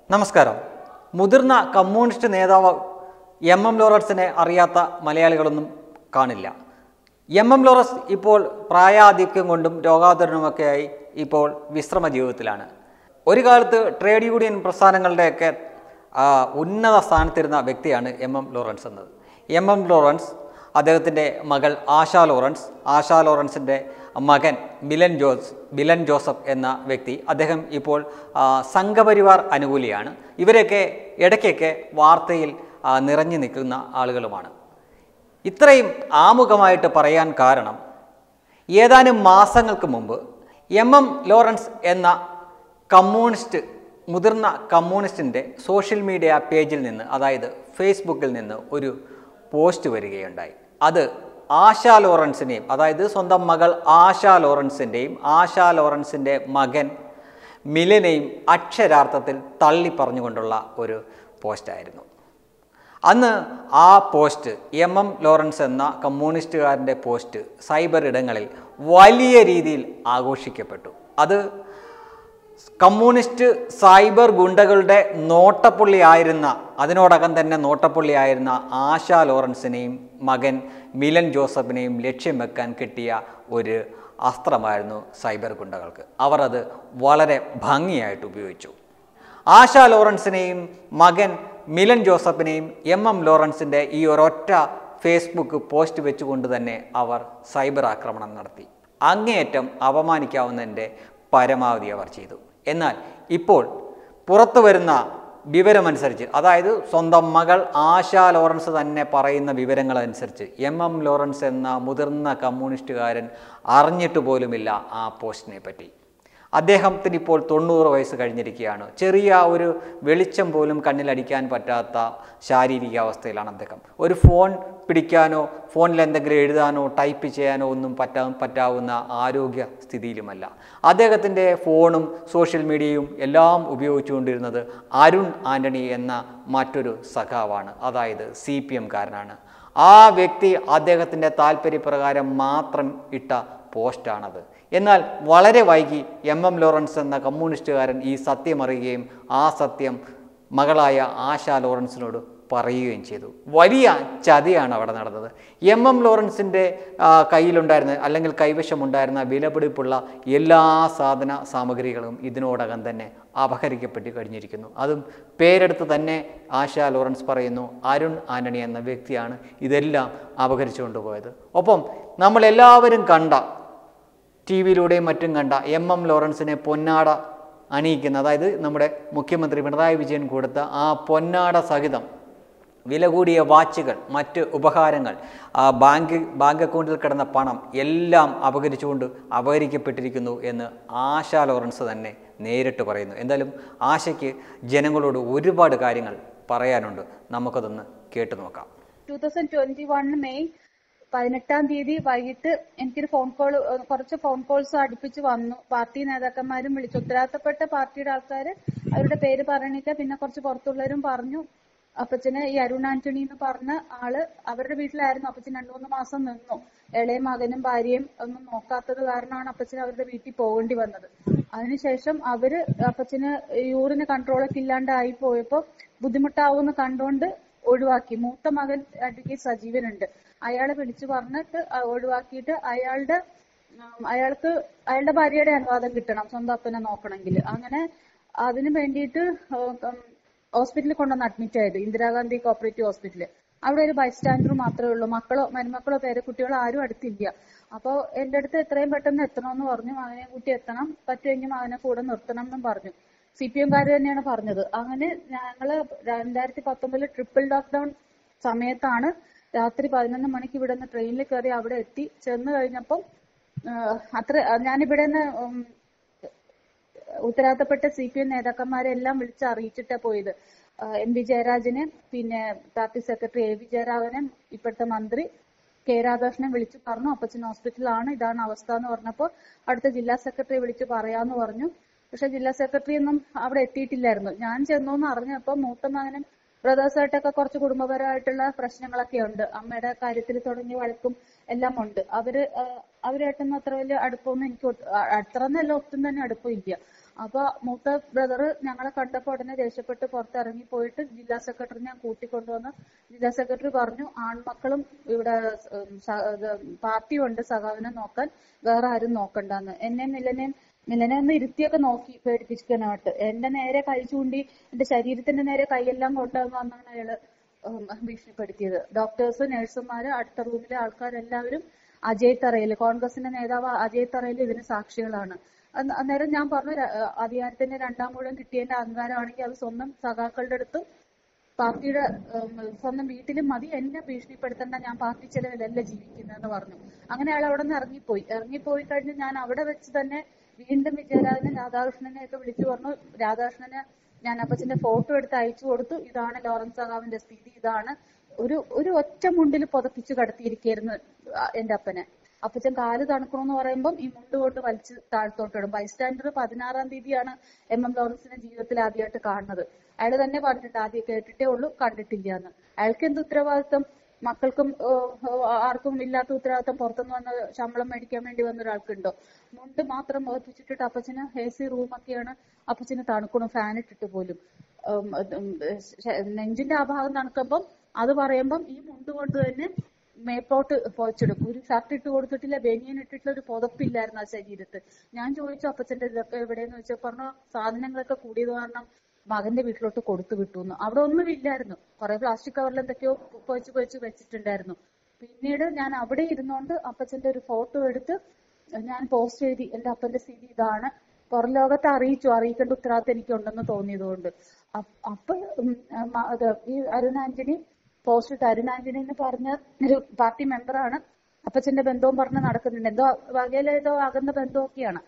നമസ്കാരം മുതിർന്ന കമ്മ്യൂണിസ്റ്റ് നേതാവ് എം എം ലോറൻസിനെ അറിയാത്ത മലയാളികളൊന്നും കാണില്ല എം എം ലോറൻസ് ഇപ്പോൾ പ്രായാധിക്യം കൊണ്ടും രോഗാതുരനുമൊക്കെയായി ഇപ്പോൾ വിശ്രമ ജീവിതത്തിലാണ് ഒരു കാലത്ത് ട്രേഡ് യൂണിയൻ പ്രസ്ഥാനങ്ങളുടെയൊക്കെ ആ, ഉന്നത സ്ഥാനത്തിരുന്ന വ്യക്തിയാണ് എം എം ലോറൻസ് എന്നത് എം എം ലോറൻസ് അദ്ദേഹത്തിൻ്റെ മകൾ ആശ ലോറൻസ് ആശ ലോറൻസിൻ്റെ മകൻ മിലൻ ജോസ് മിലൻ ജോസഫ് എന്ന വ്യക്തി അദ്ദേഹം ഇപ്പോൾ ആ, സംഘപരിവാർ അനുകൂലിയാണ് ഇവരൊക്കെ ഇടയ്ക്കൊക്കെ വാർത്തയിൽ ആ, നിറഞ്ഞു നിൽക്കുന്ന ആളുകളുമാണ് ഇത്രയും ആമുഖമായിട്ട് പറയാൻ കാരണം ഏതാനും മാസങ്ങൾക്ക് മുമ്പ് എം എം ലോറൻസ് എന്ന കമ്മ്യൂണിസ്റ്റ് മുതിർന്ന കമ്മ്യൂണിസ്റ്റിൻ്റെ സോഷ്യൽ മീഡിയ പേജിൽ നിന്ന് അതായത് ഫേസ്ബുക്കിൽ നിന്ന് ഒരു പോസ്റ്റ് വരികയുണ്ടായി അത് ആശാ ലോറൻസിനെയും അതായത് സ്വന്തം മകൾ ആശാ ലോറൻസിൻ്റെയും ആശാ ലോറൻസിൻ്റെ മകൻ മിലനെയും അക്ഷരാർത്ഥത്തിൽ തള്ളി പറഞ്ഞുകൊണ്ടുള്ള ഒരു പോസ്റ്റായിരുന്നു അന്ന് ആ പോസ്റ്റ് എം എം ലോറൻസ് എന്ന കമ്മ്യൂണിസ്റ്റുകാരൻ്റെ പോസ്റ്റ് സൈബർ ഇടങ്ങളിൽ വലിയ രീതിയിൽ ആഘോഷിക്കപ്പെട്ടു അത് കമ്മ്യൂണിസ്റ്റ് സൈബർ ഗുണ്ടകളുടെ നോട്ടപ്പുള്ളി ആയിരുന്ന അതിനോടകം തന്നെ നോട്ടപ്പുള്ളി ആയിരുന്ന ആശാ ലോറൻസിനെയും മകൻ മിലൻ ജോസഫിനെയും ലക്ഷ്യം വെക്കാൻ കിട്ടിയ ഒരു അസ്ത്രമായിരുന്നു സൈബർ ഗുണ്ടകൾക്ക് അവർ അത് വളരെ ഭംഗിയായിട്ട് ഉപയോഗിച്ചു ആശാ ലോറൻസിനെയും മകൻ മിലൻ ജോസഫിനെയും എം എം ലോറൻസിൻ്റെ ഈ ഒരൊറ്റ ഫേസ്ബുക്ക് പോസ്റ്റ് വെച്ചുകൊണ്ട് തന്നെ അവർ സൈബർ ആക്രമണം നടത്തി അങ്ങേയറ്റം അപമാനിക്കാവുന്നതിൻ്റെ പരമാവധി അവർ ചെയ്തു എന്നാൽ ഇപ്പോൾ പുറത്തു വരുന്ന വിവരമനുസരിച്ച് അതായത് സ്വന്തം മകൾ ആശാ ലോറൻസ് തന്നെ പറയുന്ന വിവരങ്ങളനുസരിച്ച് എം എം ലോറൻസ് എന്ന മുതിർന്ന കമ്മ്യൂണിസ്റ്റുകാരൻ അറിഞ്ഞിട്ട് പോലുമില്ല ആ പോസ്റ്റിനെ പറ്റി അദ്ദേഹത്തിന് ഇപ്പോൾ തൊണ്ണൂറ് വയസ്സ് കഴിഞ്ഞിരിക്കുകയാണ് ചെറിയ ഒരു വെളിച്ചം പോലും കണ്ണിലടിക്കാൻ പറ്റാത്ത ശാരീരിക അവസ്ഥയിലാണ് അദ്ദേഹം ഒരു ഫോൺ പിടിക്കാനോ ഫോണിൽ എന്തെങ്കിലും എഴുതാനോ ടൈപ്പ് ചെയ്യാനോ ഒന്നും പറ്റാ പറ്റാവുന്ന ആരോഗ്യ സ്ഥിതിയിലുമല്ല അദ്ദേഹത്തിൻ്റെ ഫോണും സോഷ്യൽ മീഡിയയും എല്ലാം ഉപയോഗിച്ചുകൊണ്ടിരുന്നത് അരുൺ ആൻ്റണി എന്ന മറ്റൊരു സഖാവാണ് അതായത് സി പി എംകാരനാണ് ആ വ്യക്തി അദ്ദേഹത്തിൻ്റെ താല്പര്യപ്രകാരം മാത്രം ഇട്ട പോസ്റ്റാണത് എന്നാൽ വളരെ വൈകി എം എം ലോറൻസ് എന്ന കമ്മ്യൂണിസ്റ്റുകാരൻ ഈ സത്യം അറിയുകയും ആ സത്യം മകളായ ആശാ ലോറൻസിനോട് പറയുകയും ചെയ്തു വലിയ ചതിയാണ് അവിടെ നടന്നത് എം എം ലോറൻസിൻ്റെ ആ, കയ്യിലുണ്ടായിരുന്ന അല്ലെങ്കിൽ കൈവശമുണ്ടായിരുന്ന വിലപിടിപ്പുള്ള എല്ലാ സാധന സാമഗ്രികളും ഇതിനോടകം തന്നെ അപഹരിക്കപ്പെട്ട് കഴിഞ്ഞിരിക്കുന്നു അതും പേരെടുത്ത് തന്നെ ആശാ ലോറൻസ് പറയുന്നു അരുൺ ആന്റണി എന്ന വ്യക്തിയാണ് ഇതെല്ലാം അപഹരിച്ചു കൊണ്ടുപോയത് ഒപ്പം നമ്മളെല്ലാവരും കണ്ട ടി വിയിലൂടെയും മറ്റും കണ്ട എം എം ലോറൻസിനെ പൊന്നാട അണിയിക്കുന്ന അതായത് നമ്മുടെ മുഖ്യമന്ത്രി പിണറായി വിജയൻ കൊടുത്ത ആ പൊന്നാട സഹിതം വില കൂടിയ വാച്ചുകൾ മറ്റ് ഉപഹാരങ്ങൾ ആ ബാങ്ക് ബാങ്ക് അക്കൗണ്ടിൽ കിടന്ന പണം എല്ലാം അപകരിച്ചുകൊണ്ട് അപഹരിക്കപ്പെട്ടിരിക്കുന്നു എന്ന് ആശാ ലോറൻസ് തന്നെ നേരിട്ട് പറയുന്നു എന്തായാലും ആശയ്ക്ക് ജനങ്ങളോട് ഒരുപാട് കാര്യങ്ങൾ പറയാനുണ്ട് നമുക്കതൊന്ന് കേട്ടു നോക്കാം two thousand twenty one May പതിനെട്ടാം തീയതി വൈകിട്ട് എനിക്കൊരു ഫോൺ കോൾ കുറച്ച് ഫോൺ കോൾസ് അടുപ്പിച്ച് വന്നു പാർട്ടി നേതാക്കന്മാരും വിളിച്ചു ഉത്തരവാദിത്തപ്പെട്ട പാർട്ടിയുടെ ആൾക്കാർ അവരുടെ പേര് പറഞ്ഞിട്ട് പിന്നെ കുറച്ച് പുറത്തുള്ളവരും പറഞ്ഞു അപ്പച്ചന് ഈ അരുൺ ആന്റണി എന്ന് പറഞ്ഞ ആള് അവരുടെ വീട്ടിലായിരുന്നു അപ്പച്ചൻ രണ്ടു മൂന്ന് മാസം നിന്നു ഇളയ മകനും ഭാര്യയും ഒന്നും നോക്കാത്തത് കാരണമാണ് അപ്പച്ചന് അവരുടെ വീട്ടിൽ പോകേണ്ടി വന്നത് അതിനുശേഷം അവര് അപ്പച്ചന് യൂറിന് കൺട്രോളൊക്കെ ഇല്ലാണ്ടായി പോയപ്പോ ബുദ്ധിമുട്ടാവുമെന്ന് കണ്ടുകൊണ്ട് ഒഴിവാക്കി മൂത്ത മകൻ അഡ്വക്കേറ്റ് സജീവനുണ്ട് അയാളെ വിളിച്ചു പറഞ്ഞിട്ട് അ- ഒഴിവാക്കിയിട്ട് അയാളുടെ ഉം, അയാൾക്ക് അയാളുടെ ഭാര്യയുടെ അനുവാദം കിട്ടണം സ്വന്തം അപ്പനെ നോക്കണമെങ്കിൽ അങ്ങനെ അതിന് വേണ്ടിയിട്ട് ഹോസ്പിറ്റലിൽ കൊണ്ടുവന്ന് അഡ്മിറ്റ് ആയത് ഇന്ദിരാഗാന്ധി കോപ്പറേറ്റീവ് ഹോസ്പിറ്റലിൽ അവിടെ ഒരു ബൈസ്റ്റാൻഡർ മാത്രമേ ഉള്ളൂ മക്കളോ മരുമക്കളോ പേരക്കുട്ടികളോ ആരും അടുത്തില്ല അപ്പോ എന്റെ അടുത്ത് എത്രയും പെട്ടെന്ന് എത്തണമെന്ന് പറഞ്ഞു മകനെ കൂട്ടി എത്തണം പറ്റുമെങ്കിൽ മകനെ കൂടെ നിർത്തണം എന്നും പറഞ്ഞു സി പി എംകാർ തന്നെയാണ് പറഞ്ഞത് അങ്ങനെ ഞങ്ങള് രണ്ടായിരത്തി പത്തൊമ്പതിൽ ട്രിപ്പിൾ ലോക്ക്ഡൌൺ സമയത്താണ് രാത്രി പതിനൊന്ന് മണിക്ക് ഇവിടെ നിന്ന് ട്രെയിനിൽ കയറി അവിടെ എത്തി ചെന്ന് കഴിഞ്ഞപ്പം ആഹ് അത്ര ഞാനിവിടെ നിന്ന് ഉം, ഉത്തരവാദിത്തപ്പെട്ട സി പി എം നേതാക്കന്മാരെ എല്ലാം വിളിച്ച് അറിയിച്ചിട്ടാ പോയത് ആഹ് എം വി ജയരാജനെ പിന്നെ പാർട്ടി സെക്രട്ടറി എ വി ജയരാഘവനെ ഇപ്പോഴത്തെ മന്ത്രി കെ രാധാകൃഷ്ണൻ വിളിച്ചു പറഞ്ഞു അപ്പച്ചൻ ഹോസ്പിറ്റലാണ് ഇതാണ് അവസ്ഥ എന്ന് പറഞ്ഞപ്പോൾ അടുത്ത ജില്ലാ സെക്രട്ടറി വിളിച്ച് പറയാന്ന് പറഞ്ഞു പക്ഷെ ജില്ലാ സെക്രട്ടറി ഒന്നും അവിടെ എത്തിയിട്ടില്ലായിരുന്നു ഞാൻ ചെന്നു എന്ന് അറിഞ്ഞപ്പോ മൂത്ത മകനും ബ്രദേഴ്സായിട്ടൊക്കെ കുറച്ച് കുടുംബപരമായിട്ടുള്ള പ്രശ്നങ്ങളൊക്കെ ഉണ്ട് അമ്മയുടെ കാര്യത്തിൽ തുടങ്ങിയ വഴക്കും എല്ലാം ഉണ്ട് അവര് ആഹ് അവരായിട്ടൊന്നും അത്ര വലിയ അടുപ്പമൊന്നും എനിക്ക് ഒട്ട്- അ- അത്ര എന്നല്ല ഒട്ടും തന്നെ അടുപ്പം ഇല്ല അപ്പൊ മൂത്ത ബ്രദർ ഞങ്ങളെ കണ്ടപ്പോ ഉടനെ ദേഷ്യപ്പെട്ട് പുറത്തിറങ്ങി പോയിട്ട് ജില്ലാ സെക്രട്ടറി ഞാൻ കൂട്ടിക്കൊണ്ടുവന്ന് ജില്ലാ സെക്രട്ടറി പറഞ്ഞു ആൺമക്കളും ഇവിടെ ഉം, സ- ഇത് പാർട്ടിയുണ്ട് സഖാവിനെ നോക്കാൻ വേറെ ആരും നോക്കണ്ടെന്ന് എന്നെ മിലനെയും മിലനെ ഒന്ന് ഇരുത്തിയൊക്കെ നോക്കി പേടിപ്പിക്കാനായിട്ട് എന്റെ നേരെ കൈ ചൂണ്ടി എന്റെ ശരീരത്തിന്റെ നേരെ കൈയെല്ലാം കൊണ്ടുവന്നാണ് അയാള് ഉം, ഭീഷണിപ്പെടുത്തിയത് ഡോക്ടേഴ്സ് നഴ്സുമാര് അടുത്ത റൂമിലെ ആൾക്കാരെല്ലാവരും അജയ് തറയിൽ കോൺഗ്രസിന്റെ നേതാവ് അജയ് തറയിൽ ഇതിന് സാക്ഷികളാണ് അന്ന് അന്നേരം ഞാൻ പറഞ്ഞു ര- ഏഹ് അധികാരത്തിന്റെ രണ്ടാം മൂലം കിട്ടിയതിന്റെ അഹങ്കാരമാണെങ്കിൽ അത് സ്വന്തം സഖാക്കളുടെ അടുത്തും പാർട്ടിയുടെ ഉം, സ്വന്തം വീട്ടിലും മതി എന്നെ ഭീഷണിപ്പെടുത്തേണ്ട ഞാൻ പാർട്ടി ചെലവിലല്ല ജീവിക്കുന്നതെന്ന് പറഞ്ഞു അങ്ങനെ അയാൾ അവിടെ നിന്ന് ഇറങ്ങിപ്പോയി ഇറങ്ങിപ്പോയി കഴിഞ്ഞ് ഞാൻ അവിടെ വെച്ച് തന്നെ വീണ്ടും വിജയരാഘവനെ രാധാകൃഷ്ണനെ ഒക്കെ വിളിച്ചു പറഞ്ഞു രാധാകൃഷ്ണന് ഞാൻ അപ്പച്ചന്റെ ഫോട്ടോ എടുത്ത് അയച്ചു കൊടുത്തു ഇതാണ് ലോറൻസ് സഖാവിന്റെ സ്ഥിതി ഇതാണ് ഒരു ഒരു ഒറ്റ മുണ്ടിൽ പുതപ്പിച്ച് കടത്തിയിരിക്കായിരുന്നു ആ എന്റെ അപ്പനെ അപ്പച്ചൻ കാല് തണുക്കണമെന്ന് പറയുമ്പം ഈ മുണ്ട് കൊണ്ട് വലിച്ച് താഴ്ത്തോട്ടിടും ബൈസ്റ്റാൻഡർ പതിനാറാം തീയതിയാണ് എം എം ലോറൻസിനെ ജീവിതത്തിൽ ആദ്യമായിട്ട് കാണുന്നത് അയാൾ തന്നെ പറഞ്ഞിട്ട് ആദ്യം കേട്ടിട്ടേ ഉള്ളൂ കണ്ടിട്ടില്ല എന്ന് അയാൾക്ക് എന്ത് ഉത്തരവാദിത്വം മക്കൾക്കും ഏഹ്, ഏഹ്, ആർക്കും ഇല്ലാത്ത ഉത്തരവാദിത്തം പുറത്തുനിന്ന് വന്ന് ശമ്പളം മേടിക്കാൻ വേണ്ടി വന്ന ഒരാൾക്കുണ്ടോ മുണ്ട് മാത്രം ഓർപ്പിച്ചിട്ടിട്ട് അപ്പച്ചന് എ സി റൂമൊക്കെയാണ് അപ്പച്ചന് തണുക്കണം ഫാൻ ഇട്ടിട്ട് പോലും ഉം, ഉം, ശ- നെഞ്ചിന്റെ ആ ഭാഗം തണുക്കുമ്പം അത് പറയുമ്പം ഈ മുണ്ട് കൊണ്ട് തന്നെ മേപ്പോട്ട് പോച്ചിടും ഒരു ഷർട്ട് ഇട്ട് കൊടുത്തിട്ടില്ല ബനിയൻ ഇട്ടിട്ടുള്ള ഒരു പുതപ്പില്ലായിരുന്നു ആ ശരീരത്ത് ഞാൻ ചോദിച്ചു അപ്പച്ചന്റെ ഇതൊക്കെ എവിടെയെന്ന് വെച്ചാൽ പറഞ്ഞു സാധനങ്ങളൊക്കെ കൂടിയത് കാരണം മകന്റെ വീട്ടിലോട്ട് കൊടുത്തു വിട്ടു എന്ന് അവിടെ ഒന്നുമില്ലായിരുന്നു കുറെ പ്ലാസ്റ്റിക് കവറിൽ എന്തൊക്കെയോ പൊഴിച്ച് പൊഴിച്ച് വെച്ചിട്ടുണ്ടായിരുന്നു പിന്നീട് ഞാൻ അവിടെ ഇരുന്നോണ്ട് അപ്പച്ചന്റെ ഒരു ഫോട്ടോ എടുത്ത് ഞാൻ പോസ്റ്റ് എഴുതി എന്റെ അപ്പന്റെ സ്ഥിതി ഇതാണ് പുറം ലോകത്തെ അറിയിച്ചു അറിയിക്കേണ്ട ഉത്തരവാദിത്തം എനിക്കുണ്ടെന്ന് തോന്നിയതുകൊണ്ട് അപ്പ- അപ്പൊ ഉം, മ- അത് ഈ അരുൺ ആന്റണി പോസ്റ്റ് ഇട്ട് അരുൺ ആന്റണി എന്ന് പറഞ്ഞ ഒരു പാർട്ടി മെമ്പറാണ് അപ്പച്ചന്റെ ബന്ധവും പറഞ്ഞ് നടക്കുന്നുണ്ട് എന്തോ വകയിലെ ഏതോ അകന്ന ബന്ധമൊക്കെയാണ്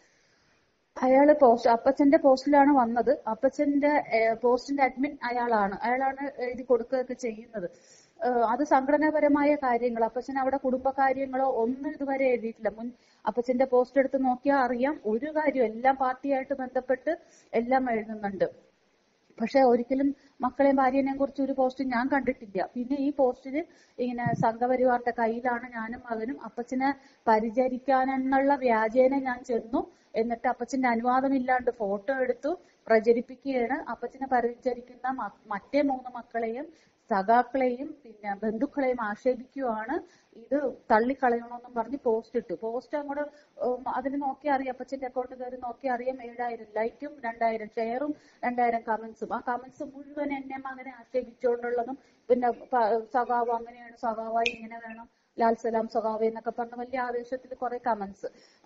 അയാള് പോസ്റ്റ് അപ്പച്ചന്റെ പോസ്റ്റിലാണ് വന്നത് അപ്പച്ചന്റെ ഏഹ്, പോസ്റ്റിന്റെ അഡ്മിൻ അയാളാണ് അയാളാണ് എഴുതി കൊടുക്കുകയൊക്കെ ചെയ്യുന്നത് ഏഹ്, അത് സംഘടനാപരമായ കാര്യങ്ങൾ അപ്പച്ചൻ അവിടെ കുടുംബകാര്യങ്ങളോ ഒന്നും ഇതുവരെ എഴുതിയിട്ടില്ല മുൻ അപ്പച്ചന്റെ പോസ്റ്റ് എടുത്ത് നോക്കിയാൽ അറിയാം ഒരു കാര്യം എല്ലാം പാർട്ടിയായിട്ട് ബന്ധപ്പെട്ട് എല്ലാം എഴുതുന്നുണ്ട് പക്ഷെ ഒരിക്കലും മക്കളെയും ഭാര്യനെയും കുറിച്ച് ഒരു പോസ്റ്റ് ഞാൻ കണ്ടിട്ടില്ല പിന്നെ ഈ പോസ്റ്റില് ഇങ്ങനെ സംഘപരിവാറിന്റെ കയ്യിലാണ് ഞാനും മകനും അപ്പച്ചനെ പരിചരിക്കാനെന്നുള്ള വ്യാജേന ഞാൻ ചെന്നു എന്നിട്ട് അപ്പച്ചന്റെ അനുവാദമില്ലാണ്ട് ഫോട്ടോ എടുത്തു പ്രചരിപ്പിക്കുകയാണ് അപ്പച്ചനെ പരിചരിക്കുന്ന മ- മറ്റേ മൂന്ന് മക്കളെയും സഖാക്കളെയും പിന്നെ ബന്ധുക്കളെയും ആക്ഷേപിക്കുകയാണ് ഇത് തള്ളിക്കളയണമെന്നും പറഞ്ഞ് പോസ്റ്റ് ഇട്ടു പോസ്റ്റ് അങ്ങോട്ട് ഉം, അതിൽ നോക്കി അറിയാം അപ്പച്ചന്റെ അക്കൗണ്ട് കയറി നോക്കി അറിയാം ഏഴായിരം ലൈക്കും രണ്ടായിരം ഷെയറും രണ്ടായിരം കമന്റ്സും ആ കമന്റ്സ് മുഴുവൻ എന്നെ മകനെ ആക്ഷേപിച്ചുകൊണ്ടുള്ളതും പിന്നെ പ- സഖാവ് അങ്ങനെയാണ് സഖാവായി ഇങ്ങനെ വേണം ലാൽ സലാം സഖാവ് എന്നൊക്കെ പറഞ്ഞ വലിയ ആവേശത്തിൽ കുറെ കമന്റ്സ്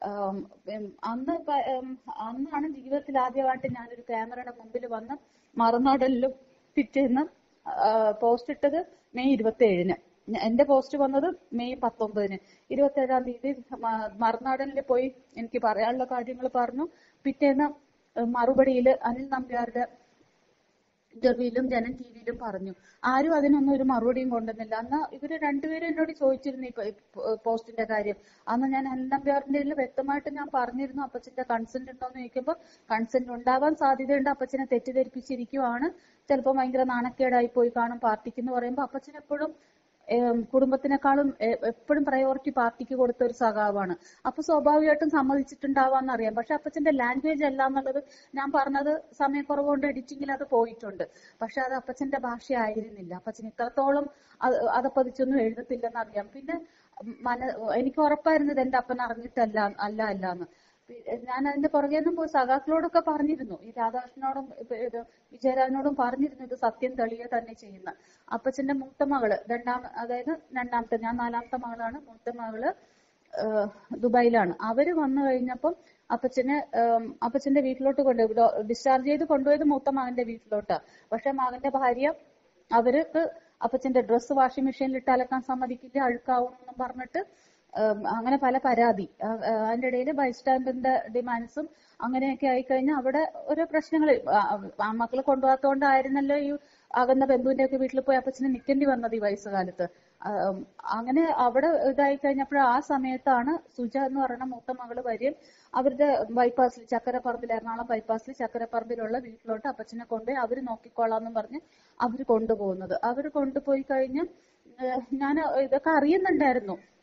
അന്ന് പ- ഉം, അന്നാണ് ജീവിതത്തിൽ ആദ്യമായിട്ട് ഞാനൊരു ക്യാമറയുടെ മുമ്പിൽ വന്ന് മറുനാടലിലും പിറ്റേന്ന് പോസ്റ്റ് ഇട്ടത് മെയ് ഇരുപത്തി ഏഴിന് എന്റെ പോസ്റ്റ് വന്നത് മെയ് പത്തൊമ്പതിന് ഇരുപത്തി ഏഴാം തീയതി മ- മറുനാടനിൽ പോയി എനിക്ക് പറയാനുള്ള കാര്യങ്ങൾ പറഞ്ഞു പിറ്റേന്ന് മറുപടിയിൽ അനിൽ നമ്പ്യാരുടെ ഇന്റർവ്യൂയിലും ജനം ടിവിയിലും പറഞ്ഞു ആരും അതിനൊന്നും ഒരു മറുപടിയും കൊണ്ടുവന്നില്ല അന്ന് ഇവര് രണ്ടുപേരും എന്നോട് ചോദിച്ചിരുന്നു ഈ പ- പ- പോസ്റ്റിന്റെ കാര്യം അന്ന് ഞാൻ അനിൽ നമ്പ്യാറിന്റെ ഇതിൽ വ്യക്തമായിട്ട് ഞാൻ പറഞ്ഞിരുന്നു അപ്പച്ചന്റെ കൺസെന്റ് ഉണ്ടോന്ന് ചോദിക്കുമ്പോൾ കൺസെന്റ് ഉണ്ടാവാൻ സാധ്യതയുണ്ട് അപ്പച്ചനെ തെറ്റിദ്ധരിപ്പിച്ചിരിക്കുവാണ് ചിലപ്പോൾ ഭയങ്കര നാണക്കേടായി പോയി കാണും പാർട്ടിക്ക് എന്ന് പറയുമ്പോൾ അപ്പച്ചൻ എപ്പോഴും ഏം, കുടുംബത്തിനേക്കാളും എ- എപ്പോഴും പ്രയോറിറ്റി പാർട്ടിക്ക് കൊടുത്ത ഒരു സഖാവാണ് അപ്പൊ സ്വാഭാവികമായിട്ടും സമ്മതിച്ചിട്ടുണ്ടാവാന്ന് അറിയാം പക്ഷെ അപ്പച്ചന്റെ ലാംഗ്വേജ് അല്ല എന്നുള്ളത് ഞാൻ പറഞ്ഞത് സമയക്കുറവുകൊണ്ട് എഡിറ്റിംഗിൽ അത് പോയിട്ടുണ്ട് പക്ഷെ അത് അപ്പച്ചന്റെ ഭാഷ ആയിരുന്നില്ല അപ്പച്ചൻ ഇത്രത്തോളം അത് അതപ്പതിച്ചൊന്നും എഴുതത്തില്ലെന്ന് അറിയാം പിന്നെ മന എനിക്ക് ഉറപ്പായിരുന്നു ഇത് എന്റെ അപ്പൻ അറിഞ്ഞിട്ടല്ല അല്ല അല്ല എന്ന് ഞാൻ അതിന്റെ പുറകെ നിന്നും പോയി സഖാക്കളോടൊക്കെ പറഞ്ഞിരുന്നു ഈ രാധാകൃഷ്ണനോടും ഇപ്പൊ ഇത് വിജയരാജനോടും പറഞ്ഞിരുന്നു ഇത് സത്യം തെളിയുക തന്നെ ചെയ്യുന്ന അപ്പച്ചന്റെ മൂത്ത മകള് രണ്ടാം അതായത് രണ്ടാമത്തെ ഞാൻ നാലാമത്തെ മകളാണ് മൂത്ത മകള് ഏഹ് ദുബായിലാണ് അവര് വന്നു കഴിഞ്ഞപ്പം അപ്പച്ചനെ ഏം, അപ്പച്ചന്റെ വീട്ടിലോട്ട് കൊണ്ടുപോയി ഡിസ്ചാർജ് ചെയ്ത് കൊണ്ടുപോയത് മൂത്ത മകന്റെ വീട്ടിലോട്ടാ പക്ഷെ മകന്റെ ഭാര്യ അവർക്ക് അപ്പച്ചന്റെ ഡ്രസ്സ് വാഷിംഗ് മെഷീനിൽ ഇട്ട് അലക്കാൻ സമ്മതിക്കില്ല അഴുക്കാവണമെന്നും പറഞ്ഞിട്ട് ഏം, അങ്ങനെ പല പരാതി ആ, ആ, അതിന്റെ ഇടയിൽ ബൈസ്റ്റാൻഡിന്റെ ഡിമാൻഡ്സും അങ്ങനെയൊക്കെ ആയിക്കഴിഞ്ഞാൽ അവിടെ ഓരോ പ്രശ്നങ്ങൾ മക്കളെ കൊണ്ടുപോകാത്തോണ്ടായിരുന്നല്ലോ ഈ അകന്ന ബന്ധുവിന്റെ ഒക്കെ വീട്ടിൽ പോയി അപ്പച്ചന് നിൽക്കേണ്ടി വന്നത് ഈ വയസ്സുകാലത്ത് ആ, ഉം, അങ്ങനെ അവിടെ ഇതായി കഴിഞ്ഞപ്പോൾ ആ സമയത്താണ് സുജ എന്ന് പറയുന്ന മൂത്ത മകള് വരും അവരുടെ ബൈപ്പാസിൽ ചക്കരപ്പറമ്പിൽ എറണാകുളം ബൈപ്പാസിൽ ചക്കരപ്പറമ്പിലുള്ള വീട്ടിലോട്ട് അപ്പച്ചനെ കൊണ്ടുപോയി അവര് നോക്കിക്കോളാന്നും പറഞ്ഞ് അവര് കൊണ്ടുപോകുന്നത് അവര് കൊണ്ടുപോയി കഴിഞ്ഞ് ഞാൻ ഇതൊക്കെ അറിയുന്നുണ്ടായിരുന്നു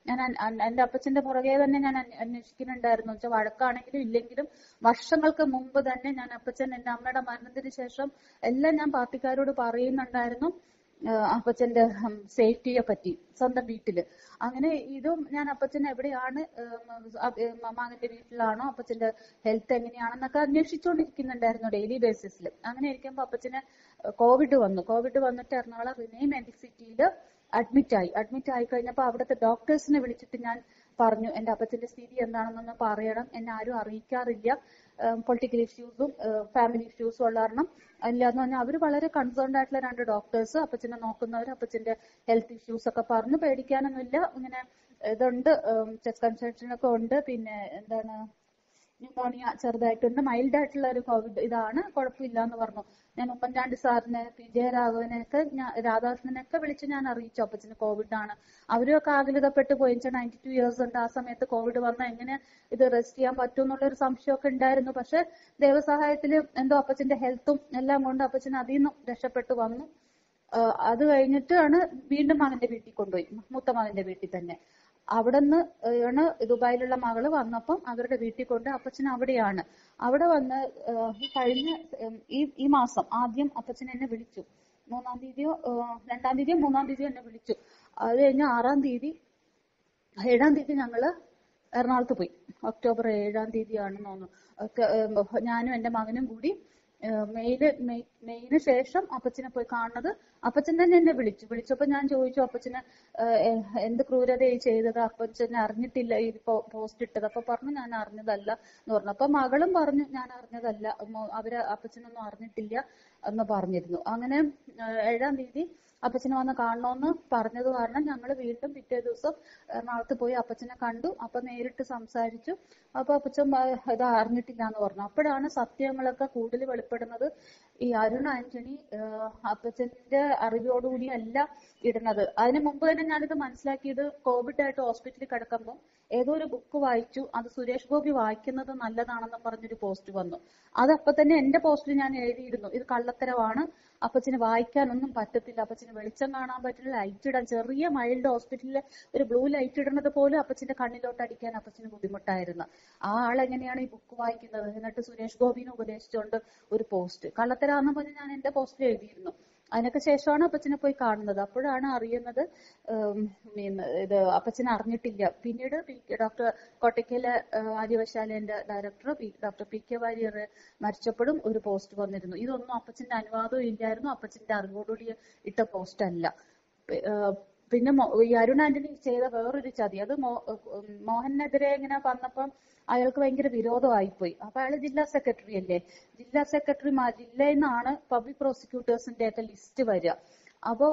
ഞാൻ അൻ- അൻ- എന്റെ അപ്പച്ചന്റെ പുറകെ തന്നെ ഞാൻ അന്വ- അന്വേഷിക്കുന്നുണ്ടായിരുന്നു വെച്ചാൽ വഴക്കാണെങ്കിലും ഇല്ലെങ്കിലും വർഷങ്ങൾക്ക് മുമ്പ് തന്നെ ഞാൻ അപ്പച്ചൻ എന്റെ അമ്മയുടെ മരണത്തിന് ശേഷം എല്ലാം ഞാൻ പാർട്ടിക്കാരോട് പറയുന്നുണ്ടായിരുന്നു ആഹ് അപ്പച്ചന്റെ സേഫ്റ്റിയെ പറ്റി സ്വന്തം വീട്ടില് അങ്ങനെ ഇതും ഞാൻ അപ്പച്ചൻ എവിടെയാണ് ഉം, അ- ഉം, മകന്റെ വീട്ടിലാണോ അപ്പച്ചന്റെ ഹെൽത്ത് എങ്ങനെയാണെന്നൊക്കെ അന്വേഷിച്ചുകൊണ്ടിരിക്കുന്നുണ്ടായിരുന്നു ഡെയിലി ബേസിസിൽ അങ്ങനെ ഇരിക്കുമ്പോൾ അപ്പച്ചന് കോവിഡ് വന്നു കോവിഡ് വന്നിട്ട് എറണാകുളം റിനെയ് മെഡിക് സിറ്റിയിൽ അഡ്മിറ്റ് ആയി അഡ്മിറ്റ് ആയി കഴിഞ്ഞപ്പോൾ അവിടുത്തെ ഡോക്ടേഴ്സിനെ വിളിച്ചിട്ട് ഞാൻ പറഞ്ഞു എന്റെ അപ്പച്ചന്റെ സ്ഥിതി എന്താണെന്നൊന്ന് പറയണം എന്നെ ആരും അറിയിക്കാറില്ല പൊളിറ്റിക്കൽ ഇഷ്യൂസും ഫാമിലി ഇഷ്യൂസും ഉള്ള കാരണം അല്ലാന്ന് പറഞ്ഞാൽ അവര് വളരെ കൺസേൺഡ് ആയിട്ടുള്ള രണ്ട് ഡോക്ടേഴ്സ് അപ്പച്ചനെ നോക്കുന്നവർ അപ്പച്ചന്റെ ഹെൽത്ത് ഇഷ്യൂസ് ഒക്കെ പറഞ്ഞു പേടിക്കാനൊന്നുമില്ല ഇങ്ങനെ ഇതുണ്ട് ചെസ്റ്റ് കൺസൾട്ടൻ ഒക്കെ ഉണ്ട് പിന്നെ എന്താണ് ന്യൂമോണിയ ചെറുതായിട്ടുണ്ട് മൈൽഡ് ആയിട്ടുള്ള ഒരു കോവിഡ് ഇതാണ് കുഴപ്പമില്ല എന്ന് പറഞ്ഞു ഞാൻ ഉമ്മൻചാണ്ടി സാറിനെ പി ജയരാഘവനെയൊക്കെ ഞാൻ രാധാകൃഷ്ണനെയൊക്കെ വിളിച്ച് ഞാൻ അറിയിച്ചു അപ്പച്ചന് കോവിഡ് ആണ് അവരൊക്കെ ആകുലതപ്പെട്ട് പോയി നയൻറ്റി ടു ഇയേഴ്സ് ഉണ്ട് ആ സമയത്ത് കോവിഡ് വന്നാൽ എങ്ങനെ ഇത് റെസ്റ്റ് ചെയ്യാൻ പറ്റും എന്നുള്ള ഒരു സംശയമൊക്കെ ഉണ്ടായിരുന്നു പക്ഷെ ദൈവസഹായത്തിൽ എന്തോ അപ്പച്ചന്റെ ഹെൽത്തും എല്ലാം കൊണ്ട് അപ്പച്ചൻ അതിൽ നിന്നും രക്ഷപ്പെട്ടു വന്നു ആഹ് അത് കഴിഞ്ഞിട്ടാണ് വീണ്ടും മകന്റെ വീട്ടിൽ കൊണ്ടുപോയി മൂത്ത മകന്റെ വീട്ടിൽ തന്നെ അവിടെ നിന്ന് ആണ് ദുബായിലുള്ള മകള് വന്നപ്പം അവരുടെ വീട്ടിൽ കൊണ്ട് അപ്പച്ചൻ അവിടെയാണ് അവിടെ വന്ന് ആഹ് ഈ കഴിഞ്ഞ ഉം, ഈ ഈ മാസം ആദ്യം അപ്പച്ചൻ എന്നെ വിളിച്ചു മൂന്നാം തീയതിയോ ആഹ് രണ്ടാം തീയതിയോ മൂന്നാം തീയതിയോ എന്നെ വിളിച്ചു അത് കഴിഞ്ഞ് ആറാം തീയതി ഏഴാം തീയതി ഞങ്ങള് എറണാകുളത്ത് പോയി ഒക്ടോബർ ഏഴാം തീയതിയാണെന്ന് തോന്നുന്നു ഒക്കെ, ഉം, ഞാനും എന്റെ മകനും കൂടി ഏഹ്, മെയില് മെയ് മെയിന് ശേഷം അപ്പച്ചനെ പോയി കാണുന്നത് അപ്പച്ചൻ തന്നെ എന്നെ വിളിച്ചു വിളിച്ചപ്പോ ഞാൻ ചോദിച്ചു അപ്പച്ചന് ഏഹ്, എ- എന്ത് ക്രൂരതയായി ചെയ്തത് അപ്പച്ചനെ അറിഞ്ഞിട്ടില്ല ഈ പോ- പോസ്റ്റ് ഇട്ടത് അപ്പൊ പറഞ്ഞു ഞാൻ അറിഞ്ഞതല്ല എന്ന് പറഞ്ഞു അപ്പൊ മകളും പറഞ്ഞു ഞാൻ അറിഞ്ഞതല്ല മോ- അവര് അപ്പച്ചനൊന്നും അറിഞ്ഞിട്ടില്ല എന്ന് പറഞ്ഞിരുന്നു അങ്ങനെ ഏഹ്, ഏഴാം തീയതി അപ്പച്ചനെ വന്ന് കാണണമെന്ന് പറഞ്ഞത് കാരണം ഞങ്ങൾ വീണ്ടും പിറ്റേ ദിവസം എറണാകുളത്ത് പോയി അപ്പച്ചനെ കണ്ടു അപ്പൊ നേരിട്ട് സംസാരിച്ചു അപ്പൊ അപ്പച്ചൻ പ- ഇത് അറിഞ്ഞിട്ടില്ല എന്ന് പറഞ്ഞു അപ്പോഴാണ് സത്യങ്ങളൊക്കെ കൂടുതൽ വെളിപ്പെടുന്നത് ഈ അരുൺ ആന്റണി ആഹ് അപ്പച്ചന്റെ അറിവോടുകൂടി അല്ല ഇടുന്നത് അതിന് മുമ്പ് തന്നെ ഞാനിത് മനസ്സിലാക്കിയത് കോവിഡ് ആയിട്ട് ഹോസ്പിറ്റലിൽ കിടക്കുമ്പോൾ ഏതോ ഒരു ബുക്ക് വായിച്ചു അത് സുരേഷ് ഗോപി വായിക്കുന്നത് നല്ലതാണെന്ന് പറഞ്ഞൊരു പോസ്റ്റ് വന്നു അത് അപ്പൊ തന്നെ എന്റെ പോസ്റ്റിൽ ഞാൻ എഴുതിയിരുന്നു ഇത് കള്ളത്തരവാണ് അപ്പച്ചന് വായിക്കാനൊന്നും പറ്റത്തില്ല അപ്പച്ചന് വെളിച്ചം കാണാൻ പറ്റില്ല ലൈറ്റ് ഇടാൻ ചെറിയ മൈൽഡ് ഹോസ്പിറ്റലിൽ ഒരു ബ്ലൂ ലൈറ്റ് ഇടുന്നത് പോലും അപ്പച്ചന്റെ കണ്ണിലോട്ട് അടിക്കാൻ അപ്പച്ചന് ബുദ്ധിമുട്ടായിരുന്നു ആ ആൾ എങ്ങനെയാണ് ഈ ബുക്ക് വായിക്കുന്നത് എന്നിട്ട് സുരേഷ് ഗോപിനെ ഉപദേശിച്ചുകൊണ്ട് ഒരു പോസ്റ്റ് കള്ളത്തരാന്ന് പറഞ്ഞ് ഞാൻ എന്റെ പോസ്റ്റിൽ എഴുതിയിരുന്നു അതിനൊക്കെ ശേഷമാണ് അപ്പച്ചനെ പോയി കാണുന്നത് അപ്പോഴാണ് അറിയുന്നത് ഉം, പിന്നെ ഇത് അപ്പച്ചനെ അറിഞ്ഞിട്ടില്ല പിന്നീട് പി കെ- ഡോക്ടർ കോട്ടയ്ക്കലെ ആര്യവശാലേന്റെ director P doctor P K Warrier മരിച്ചപ്പോഴും ഒരു പോസ്റ്റ് വന്നിരുന്നു ഇതൊന്നും അപ്പച്ചന്റെ അനുവാദവും ഇല്ലായിരുന്നു അപ്പച്ചന്റെ അറിവോടുകൂടി ഇട്ട പോസ്റ്റ് അല്ല പി- ഏഹ് പിന്നെ മോ- ഈ അരുൺ ആന്റണി ചെയ്ത വേറൊരു ചതി അത് മോ- ഉം മോഹനെതിരെ ഇങ്ങനെ വന്നപ്പം അയാൾക്ക് ഭയങ്കര വിരോധമായിപ്പോയി അപ്പൊ അയാൾ ജില്ലാ സെക്രട്ടറി അല്ലേ ജില്ലാ സെക്രട്ടറി ജില്ലയിൽ നിന്നാണ് പബ്ലിക് പ്രോസിക്യൂട്ടേഴ്സിന്റെ ഒക്കെ ലിസ്റ്റ് വരിക അപ്പോ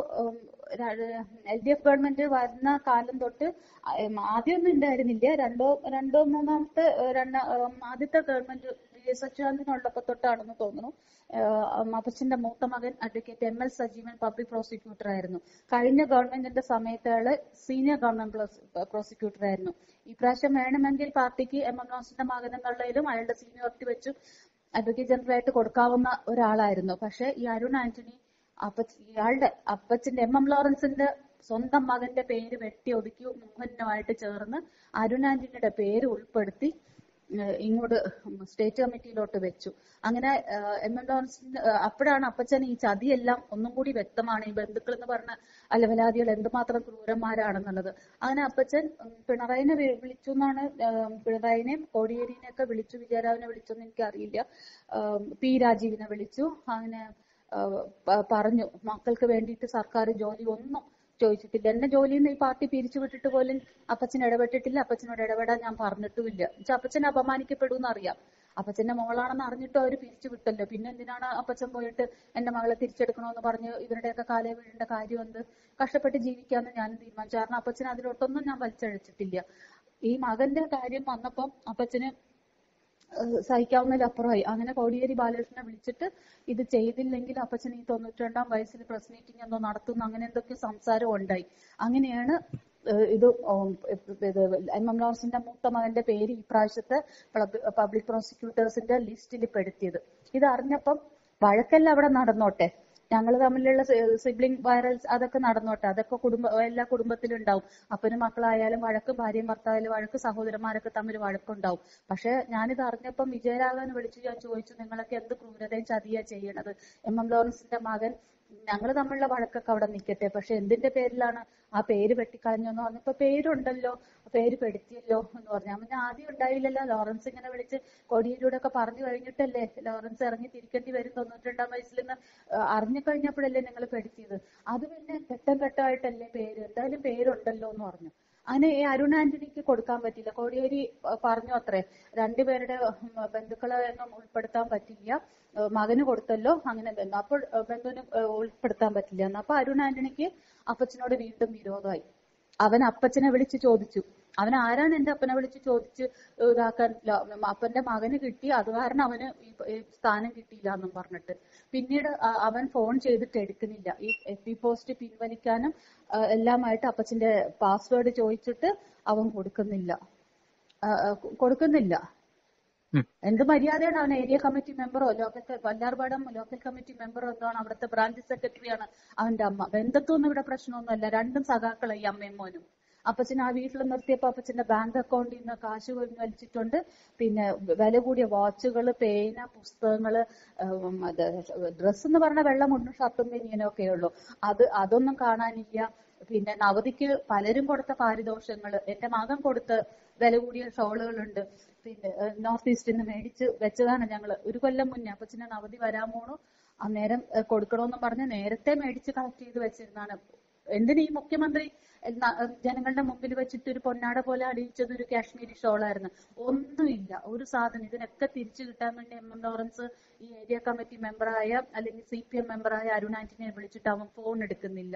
എൽ ഡി എഫ് ഗവൺമെന്റ് വരുന്ന കാലം തൊട്ട് ഉം, ആദ്യമൊന്നും ഉണ്ടായിരുന്നില്ല രണ്ടോ രണ്ടോ മൂന്നാമത്തെ ഏഹ്, രണ്ട ഉം, ആദ്യത്തെ ഗവൺമെന്റ് വി എസ് അച്യുതാനന്ദനുള്ളപ്പോ തൊട്ടാണെന്ന് തോന്നുന്നു ഏഹ്, അപ്പച്ചന്റെ മൂത്ത മകൻ advocate M L Sajeevan public prosecutor ആയിരുന്നു കഴിഞ്ഞ ഗവൺമെന്റിന്റെ സമയത്ത് അയാള് സീനിയർ ഗവൺമെന്റ് പ്രോസിക്യൂട്ടർ ആയിരുന്നു ഇപ്രാവശ്യം വേണമെങ്കിൽ പാർട്ടിക്ക് എം എം ലോസിന്റെ മകൻ എന്നുള്ളതിലും അയാളുടെ സീനിയോറിറ്റി വെച്ച് അഡ്വക്കേറ്റ് ജനറൽ ആയിട്ട് കൊടുക്കാവുന്ന ഒരാളായിരുന്നു പക്ഷെ ഈ അരുൺ ആന്റണി അപ്പ ഇയാളുടെ അപ്പച്ചന്റെ എം എം ലോറൻസിന്റെ സ്വന്തം മകന്റെ പേര് വെട്ടി ഒതുക്കി മോഹനുമായിട്ട് ചേർന്ന് അരുൺ ആന്റണിയുടെ പേര് ഉൾപ്പെടുത്തി ഏഹ് ഇങ്ങോട്ട് സ്റ്റേറ്റ് കമ്മിറ്റിയിലോട്ട് വെച്ചു അങ്ങനെ ഏഹ് എം എം ലോറൻസിന്റെ ഏഹ് അപ്പോഴാണ് അപ്പച്ചൻ ഈ ചതിയെല്ലാം ഒന്നും കൂടി വ്യക്തമാണ് ഈ ബന്ധുക്കൾ എന്ന് പറഞ്ഞ അലവലാദികൾ എന്തുമാത്രം ക്രൂരന്മാരാണെന്നുള്ളത് അങ്ങനെ അപ്പച്ചൻ ഉം, പിണറായിനെ വി- വിളിച്ചു എന്നാണ് ഏഹ് പിണറായിനെയും കോടിയേരിനെ ഒക്കെ വിളിച്ചു വിജയരാവിനെ വിളിച്ചെന്ന് എനിക്കറിയില്ല ഏഹ് പി രാജീവിനെ വിളിച്ചു അങ്ങനെ ഏഹ് പ- പറഞ്ഞു മക്കൾക്ക് വേണ്ടിയിട്ട് സർക്കാർ ജോലി ഒന്നും ചോദിച്ചിട്ടില്ല എന്നെ ജോലിയിൽ നിന്ന് ഈ പാർട്ടി പിരിച്ചു വിട്ടിട്ട് പോലും അപ്പച്ചൻ ഇടപെട്ടിട്ടില്ല അപ്പച്ചനോട് ഇടപെടാൻ ഞാൻ പറഞ്ഞിട്ടുമില്ല എന്നുവെച്ചാൽ അപ്പച്ചൻ അപമാനിക്കപ്പെടുമെന്ന് അറിയാം അപ്പച്ചന്റെ മോളാണെന്ന് അറിഞ്ഞിട്ട് അവർ പിരിച്ചു വിട്ടല്ലോ പിന്നെ എന്തിനാണ് അപ്പച്ചൻ പോയിട്ട് എന്റെ മകളെ തിരിച്ചെടുക്കണമെന്ന് പറഞ്ഞ് ഇവരുടെയൊക്കെ കാലേ വീഴേണ്ട കാര്യം എന്ത് കഷ്ടപ്പെട്ട് ജീവിക്കാന്ന് ഞാൻ തീരുമാനിച്ചു കാരണം അപ്പച്ചൻ അതിലോട്ടൊന്നും ഞാൻ വലിച്ചഴിച്ചിട്ടില്ല ഈ മകന്റെ കാര്യം വന്നപ്പം അപ്പച്ചന് ഏഹ് സഹിക്കാവുന്നതിലപ്പുറമായി അങ്ങനെ കോടിയേരി ബാലകൃഷ്ണനെ വിളിച്ചിട്ട് ഇത് ചെയ്തില്ലെങ്കിൽ അപ്പച്ചൻ ഈ തൊണ്ണൂറ്റിരണ്ടാം വയസ്സിൽ പ്രസ് മീറ്റിംഗ് എന്തോ നടത്തുന്നു അങ്ങനെ എന്തൊക്കെ സംസാരം ഉണ്ടായി അങ്ങനെയാണ് ഏഹ് ഇത് ഉം ഇത് എം എം ലോറൻസിന്റെ മൂത്ത മകന്റെ പേര് ഇപ്രാവശ്യത്തെ പബ്ലിക് പ്രോസിക്യൂട്ടേഴ്സിന്റെ ലിസ്റ്റിൽ പെടുത്തിയത് ഇത് അറിഞ്ഞപ്പം വഴക്കെല്ലാം അവിടെ നടന്നോട്ടെ ഞങ്ങൾ തമ്മിലുള്ള സിബ്ലിംഗ് വൈറൽസ് അതൊക്കെ നടന്നോട്ടെ അതൊക്കെ കുടുംബ എല്ലാ കുടുംബത്തിലും ഉണ്ടാവും അപ്പനും മക്കളായാലും വഴക്ക് ഭാര്യയും ഭർത്താവിലും വഴക്ക് സഹോദരന്മാരൊക്കെ തമ്മിൽ വഴക്കുണ്ടാവും പക്ഷെ ഞാനിത് അറിഞ്ഞപ്പം വിജയരാഘവൻ വിളിച്ചു ഞാൻ ചോദിച്ചു നിങ്ങളൊക്കെ എന്ത് ക്രൂരതയും ചതിയാ ചെയ്യണത് എം എം ലോറൻസിന്റെ മകൻ ഞങ്ങൾ തമ്മിലുള്ള വഴക്കൊക്കെ അവിടെ നിൽക്കട്ടെ പക്ഷെ എന്തിന്റെ പേരിലാണ് ആ പേര് വെട്ടിക്കളഞ്ഞെന്ന് പറഞ്ഞപ്പോ പേരുണ്ടല്ലോ പേര് പെടുത്തിയല്ലോ എന്ന് പറഞ്ഞു ഞാൻ ആദ്യം ഉണ്ടായില്ലല്ലോ ലോറൻസ് ഇങ്ങനെ വിളിച്ച് കൊടിയിലൂടെ ഒക്കെ പറഞ്ഞു കഴിഞ്ഞിട്ടല്ലേ ലോറൻസ് ഇറങ്ങി തിരിക്കേണ്ടി വരും തൊണ്ണൂറ്റിരണ്ടാം വയസ്സിൽ നിന്ന് അറിഞ്ഞു കഴിഞ്ഞപ്പോഴല്ലേ നിങ്ങൾ പെടുത്തിയത് അത് പിന്നെ ഘട്ടം ഘട്ടമായിട്ടല്ലേ പേര് എന്തായാലും പേരുണ്ടല്ലോ എന്ന് പറഞ്ഞു അതിന് ഈ അരുൺ ആന്റണിക്ക് കൊടുക്കാൻ പറ്റില്ല കോടിയേരി അഹ് പറഞ്ഞു അത്രേ രണ്ടുപേരുടെ ഉം, ബന്ധുക്കളെ ഒന്നും ഉൾപ്പെടുത്താൻ പറ്റില്ല ഏഹ് മകന് കൊടുത്തല്ലോ അങ്ങനെ ബന്ധു അപ്പോൾ ഏഹ് ബന്ധുവിന് ഏഹ് ഉൾപ്പെടുത്താൻ പറ്റില്ല എന്ന് അപ്പൊ അരുൺ ആന്റണിക്ക് അപ്പച്ചനോട് വീണ്ടും വിരോധമായി അവൻ അപ്പച്ചനെ വിളിച്ച് ചോദിച്ചു അവൻ ആരാണ് എന്റെ അപ്പനെ വിളിച്ച് ചോദിച്ച് ഇതാക്കാൻ ല- അപ്പന്റെ മകന് കിട്ടി അത് കാരണം അവന് ഈ ഈ സ്ഥാനം കിട്ടിയില്ല എന്നും പറഞ്ഞിട്ട് പിന്നീട് അ- അവൻ ഫോൺ ചെയ്തിട്ട് എടുക്കുന്നില്ല ഈ എഫ് ബി പോസ്റ്റ് പിൻവലിക്കാനും ആ, എല്ലാമായിട്ട് അപ്പച്ചന്റെ പാസ്വേഡ് ചോദിച്ചിട്ട് അവൻ കൊടുക്കുന്നില്ല ആ, ആ, കൊ- കൊടുക്കുന്നില്ല ഉം. എന്ത് മര്യാദയാണ് അവൻ ഏരിയ കമ്മിറ്റി മെമ്പറോ ലോക്കൽ വല്ലാർപാടം ലോക്കൽ കമ്മിറ്റി മെമ്പറോ എന്താണ് അവിടുത്തെ ബ്രാഞ്ച് സെക്രട്ടറിയാണ് അവന്റെ അമ്മ ബന്ധത്തൊന്നും ഇവിടെ പ്രശ്നമൊന്നുമല്ല രണ്ടും സഖാക്കളെ ഈ അമ്മയും മോനും അപ്പച്ചൻ ആ വീട്ടിൽ നിർത്തിയപ്പോ അപ്പച്ചന്റെ ബാങ്ക് അക്കൗണ്ടിൽ നിന്ന് കാശ് കൊഞ്ഞ് വലിച്ചിട്ടുണ്ട് പിന്നെ വില കൂടിയ വാച്ചുകള് പേന പുസ്തകങ്ങള് ഉം, അത് ഡ്രസ്സ് എന്ന് പറഞ്ഞ വെള്ള മുണ്ടും ഷർട്ടും ബനിയനൊക്കെ ഉള്ളൂ അത് അതൊന്നും കാണാനില്ല പിന്നെ നവതിക്ക് പലരും കൊടുത്ത പാരിതോഷങ്ങള് എന്റെ മകൻ കൊടുത്ത വില കൂടിയ ഷോളുകളുണ്ട് പിന്നെ ഏഹ്, നോർത്ത് ഈസ്റ്റിൽ നിന്ന് മേടിച്ച് വെച്ചതാണ് ഞങ്ങള് ഒരു കൊല്ലം മുന്നേ അപ്പച്ചനെ നവതി വരാൻ പോണു അന്നേരം ഏഹ്, കൊടുക്കണമെന്ന് പറഞ്ഞ് നേരത്തെ മേടിച്ച് കളക്ട് ചെയ്ത് വെച്ചിരുന്നാണ് എന്തിന് ഈ മുഖ്യമന്ത്രി ഏഹ്, ന- ഏഹ്, ജനങ്ങളുടെ മുമ്പിൽ വെച്ചിട്ട് ഒരു പൊന്നാട പോലെ അണിയിച്ചത് ഒരു കാശ്മീരി ഷോളായിരുന്നു ഒന്നുമില്ല ഒരു സാധനം ഇതിനൊക്കെ തിരിച്ചു കിട്ടാൻ വേണ്ടി എം എം ലോറൻസ് ഈ ഏരിയ കമ്മിറ്റി മെമ്പറായ അല്ലെങ്കിൽ സി പി എം മെമ്പറായ അരുൺ ആന്റണിയെ വിളിച്ചിട്ട് അവൻ ഫോൺ എടുക്കുന്നില്ല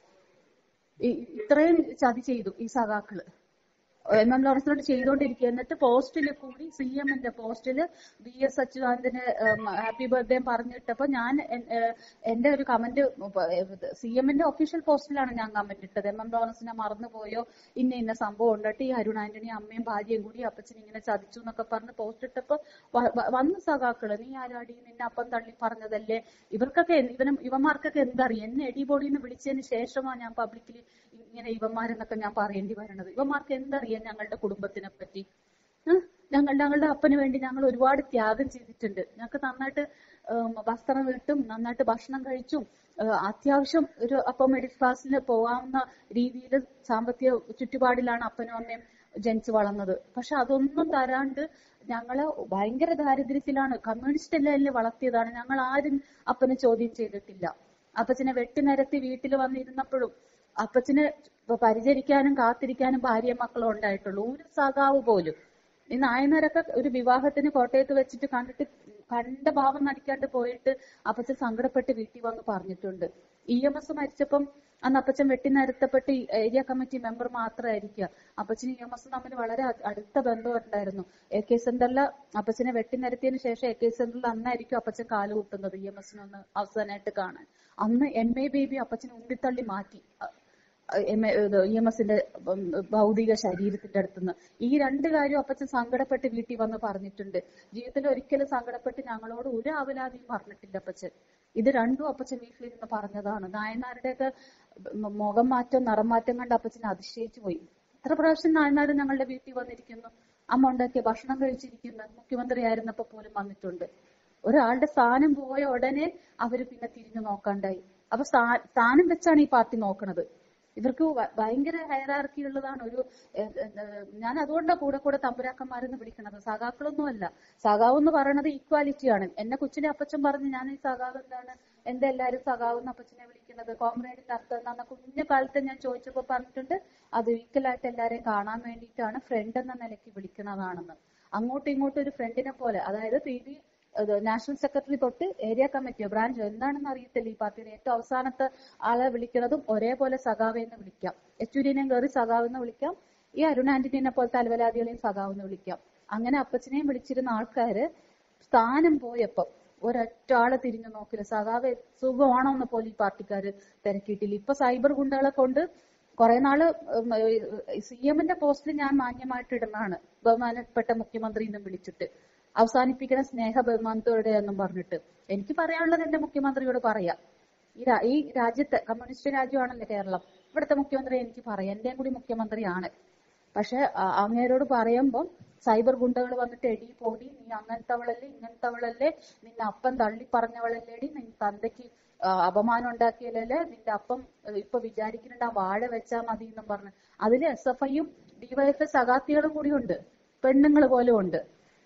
ഈ- ഇത്രയും ചതി ചെയ്തു ഈ സഖാക്കള് എം എം ലോറൻസിനോട് ചെയ്തുകൊണ്ടിരിക്കുക എന്നിട്ട് പോസ്റ്റിൽ കൂടി സി എമ്മിന്റെ പോസ്റ്റില് വി എസ് അച്യുതാനന്ദന് ഹാപ്പി ബർത്ത്ഡേ പറഞ്ഞിട്ടപ്പോ ഞാൻ എൻ- ഏഹ് എന്റെ ഒരു കമന്റ് സി എമ്മിന്റെ ഒഫീഷ്യൽ പോസ്റ്റിലാണ് ഞാൻ കമന്റ് ഇട്ടത് എം എം ലോറൻസിനെ മറന്നുപോയോ ഇന്ന ഇന്ന സംഭവം ഉണ്ടിട്ട് ഈ അരുൺ ആന്റണി അമ്മയും ഭാര്യയും കൂടി അപ്പച്ചൻ ഇങ്ങനെ ചതിച്ചു എന്നൊക്കെ പറഞ്ഞ് പോസ്റ്റ് ഇട്ടപ്പോ വ- വ- വന്ന സഖാക്കള് നീ ആരാടി നിന്നെ അപ്പം തള്ളി പറഞ്ഞതല്ലേ ഇവർക്കൊക്കെ എന്ത്- ഇവനും ഇവന്മാർക്കൊക്കെ എന്തറിയാം എന്നെ എടിപൊടിന്ന് വിളിച്ചതിന് ശേഷമാണ് ഞാൻ പബ്ലിക്കിൽ ഇങ്ങനെ ഇവന്മാരെന്നൊക്കെ ഞാൻ പറയേണ്ടി വരണത് ഇവന്മാർക്ക് എന്തറിയാം ഞങ്ങളുടെ കുടുംബത്തിനെ പറ്റി ഏഹ്? ഞങ്ങൾ ഞങ്ങളുടെ അപ്പന് വേണ്ടി ഞങ്ങൾ ഒരുപാട് ത്യാഗം ചെയ്തിട്ടുണ്ട് ഞങ്ങൾക്ക് നന്നായിട്ട് ഉം, വസ്ത്രം ഇട്ടും നന്നായിട്ട് ഭക്ഷണം കഴിച്ചും ഏഹ്, അത്യാവശ്യം ഒരു അപ്പം മിഡിൽ ക്ലാസ്സിൽ പോകാവുന്ന രീതിയിൽ സാമ്പത്തിക ചുറ്റുപാടിലാണ് അപ്പനും അമ്മയും ജനിച്ചു വളർന്നത് പക്ഷെ അതൊന്നും തരാണ്ട് ഞങ്ങള് ഭയങ്കര ദാരിദ്ര്യത്തിലാണ് കമ്മ്യൂണിസ്റ്റ് എല്ലാം വളർത്തിയതാണ് ഞങ്ങൾ ആരും അപ്പനെ ചോദ്യം ചെയ്തിട്ടില്ല അപ്പച്ചനെ വെട്ടി നിരത്തി വീട്ടിൽ വന്നിരുന്നപ്പോഴും അപ്പച്ചനെ പരിചരിക്കാനും കാത്തിരിക്കാനും ഭാര്യയും മക്കളും ഉണ്ടായിട്ടുള്ളൂ ഒരു സഖാവ് പോലും ഈ നായനരൊക്കെ ഒരു വിവാഹത്തിന് കോട്ടയത്ത് വെച്ചിട്ട് കണ്ടിട്ട് കണ്ട ഭാവം നടിക്കാണ്ട് പോയിട്ട് അപ്പച്ചൻ സങ്കടപ്പെട്ട് വീട്ടിൽ വന്ന് പറഞ്ഞിട്ടുണ്ട് ഇ എം എസ് മരിച്ചപ്പം അന്ന് അപ്പച്ചൻ വെട്ടി നിരത്തപ്പെട്ട് ഈ ഏരിയ കമ്മിറ്റി മെമ്പർ മാത്രമായിരിക്കുക അപ്പച്ചനും ഇ എം എസ് തമ്മിൽ വളരെ അ- അടുത്ത ബന്ധമുണ്ടായിരുന്നു എ കെ സെന്ററിൽ അപ്പച്ചനെ വെട്ടി നിരത്തിയതിനു ശേഷം എ കെ സെന്ററിൽ അന്നായിരിക്കും അപ്പച്ചൻ കാല് കൂട്ടുന്നത് ഇ എം എസിനൊന്ന് അവസാനമായിട്ട് കാണാൻ അന്ന് എം എ ബേബി അപ്പച്ചനെ ഉണ്ടിത്തള്ളി മാറ്റി അ- ഇ എം എസിന്റെ ഭൗതിക ശരീരത്തിന്റെ അടുത്തുനിന്ന് ഈ രണ്ട് കാര്യം അപ്പച്ചൻ സങ്കടപ്പെട്ട് വീട്ടിൽ വന്ന് പറഞ്ഞിട്ടുണ്ട് ജീവിതത്തിൽ ഒരിക്കലും സങ്കടപ്പെട്ട് ഞങ്ങളോട് ഒരു അവലാതിയും പറഞ്ഞിട്ടില്ല അപ്പച്ചൻ ഇത് രണ്ടും അപ്പച്ചൻ വീട്ടിലിരുന്ന് പറഞ്ഞതാണ് നായന്മാരുടെയൊക്കെ മ- മുഖം മാറ്റം നിറം മാറ്റം കണ്ട് അപ്പച്ചൻ അതിശയിച്ചു പോയി എത്ര പ്രാവശ്യം നായന്മാർ ഞങ്ങളുടെ വീട്ടിൽ വന്നിരിക്കുന്നു അമ്മ ഉണ്ടാക്കിയ ഭക്ഷണം കഴിച്ചിരിക്കുന്നു മുഖ്യമന്ത്രി ആയിരുന്നപ്പോ പോലും വന്നിട്ടുണ്ട് ഒരാളുടെ സ്ഥാനം പോയ ഉടനെ അവര് പിന്നെ തിരിഞ്ഞു നോക്കാണ്ടായി അപ്പൊ സ്ഥാ- സ്ഥാനം വെച്ചാണ് ഈ പാർട്ടി നോക്കണത് ഇവർക്ക് വ- ഭയങ്കര ഹയറാർക്കി ഉള്ളതാണ് ഒരു ഏഹ്, ഏഹ്, ഞാൻ അതുകൊണ്ടാണ് കൂടെ കൂടെ തമ്പുരാക്കന്മാരെന്ന് വിളിക്കണത് സഖാക്കളൊന്നുമല്ല സഖാവ് എന്ന് പറയണത് ഈക്വാലിറ്റി ആണ് എന്നെ കൊച്ചിലെ അപ്പച്ചൻ പറഞ്ഞ് ഞാൻ ഈ സഖാവ് എന്താണ് എന്താ എല്ലാരും സഖാവ് എന്ന് അപ്പച്ചനെ വിളിക്കുന്നത് കോമ്രേഡിന്റെ അർത്ഥം എന്താണെന്ന് കുഞ്ഞു കാലത്ത് ഞാൻ ചോദിച്ചപ്പോ പറഞ്ഞിട്ടുണ്ട് അത് ഈക്വലായിട്ട് എല്ലാരെയും കാണാൻ വേണ്ടിയിട്ടാണ് ഫ്രണ്ട് എന്ന നിലയ്ക്ക് വിളിക്കുന്നതാണെന്ന് അങ്ങോട്ടും ഇങ്ങോട്ടും ഒരു ഫ്രണ്ടിനെ പോലെ അതായത് പി ഡി നാഷണൽ സെക്രട്ടറി തൊട്ട് ഏരിയ കമ്മിറ്റിയോ ബ്രാഞ്ചോ എന്താണെന്ന് അറിയത്തില്ല ഈ പാർട്ടിയുടെ ഏറ്റവും അവസാനത്തെ ആളെ വിളിക്കുന്നതും ഒരേപോലെ സഖാവ് എന്ന് വിളിക്കാം യെച്ചൂരിനെയും കയറി സഖാവ് എന്ന് വിളിക്കാം ഈ അരുൺ ആന്റണിനെ പോലത്തെ അലവലാദികളെയും സഖാവ് എന്ന് വിളിക്കാം അങ്ങനെ അപ്പച്ചനെയും വിളിച്ചിരുന്ന ആൾക്കാര് സ്ഥാനം പോയപ്പം ഒരൊറ്റ ആളെ തിരിഞ്ഞു നോക്കില്ല സഖാവ് സുഖമാണോ എന്ന് പോലും ഈ പാർട്ടിക്കാര് തിരക്കിയിട്ടില്ല ഇപ്പൊ സൈബർ ഗുണ്ടകളെ കൊണ്ട് കുറെ നാള് സി എമ്മിന്റെ പോസ്റ്റിൽ ഞാൻ മാന്യമായിട്ട് ഇടുന്നതാണ് ബഹുമാനപ്പെട്ട മുഖ്യമന്ത്രി എന്നും വിളിച്ചിട്ട് അവസാനിപ്പിക്കുന്ന സ്നേഹ ബഹുമാനത്തോടെ എന്നും പറഞ്ഞിട്ട് എനിക്ക് പറയാനുള്ളത് എന്റെ മുഖ്യമന്ത്രിയോട് പറയാം ഈ രാ- ഈ രാജ്യത്ത് കമ്മ്യൂണിസ്റ്റ് രാജ്യമാണല്ലോ കേരളം ഇവിടുത്തെ മുഖ്യമന്ത്രി എനിക്ക് പറയാം എന്റെയും കൂടി മുഖ്യമന്ത്രിയാണ് പക്ഷെ ആ- അങ്ങേരോട് പറയുമ്പോൾ സൈബർ ഗുണ്ടകൾ വന്നിട്ട് എടി പോടി നീ അങ്ങനത്തവളല്ലേ ഇങ്ങനത്തവളല്ലേ നിന്നെ അപ്പം തള്ളി പറഞ്ഞവളല്ലേടി നിൻ തന്തയ്ക്ക് ആ, അപമാനം ഉണ്ടാക്കിയല്ലേ നിന്റെ അപ്പം ഏഹ്, ഇപ്പൊ വിചാരിക്കുന്നുണ്ട് ആ വാഴ വെച്ചാ മതി എന്നും പറഞ്ഞു അതിൽ എസ് എഫ് ഐയും ഡിവൈഎഫ് സഖാത്തികളും കൂടി ഉണ്ട് പെണ്ണുങ്ങൾ പോലും ഉണ്ട്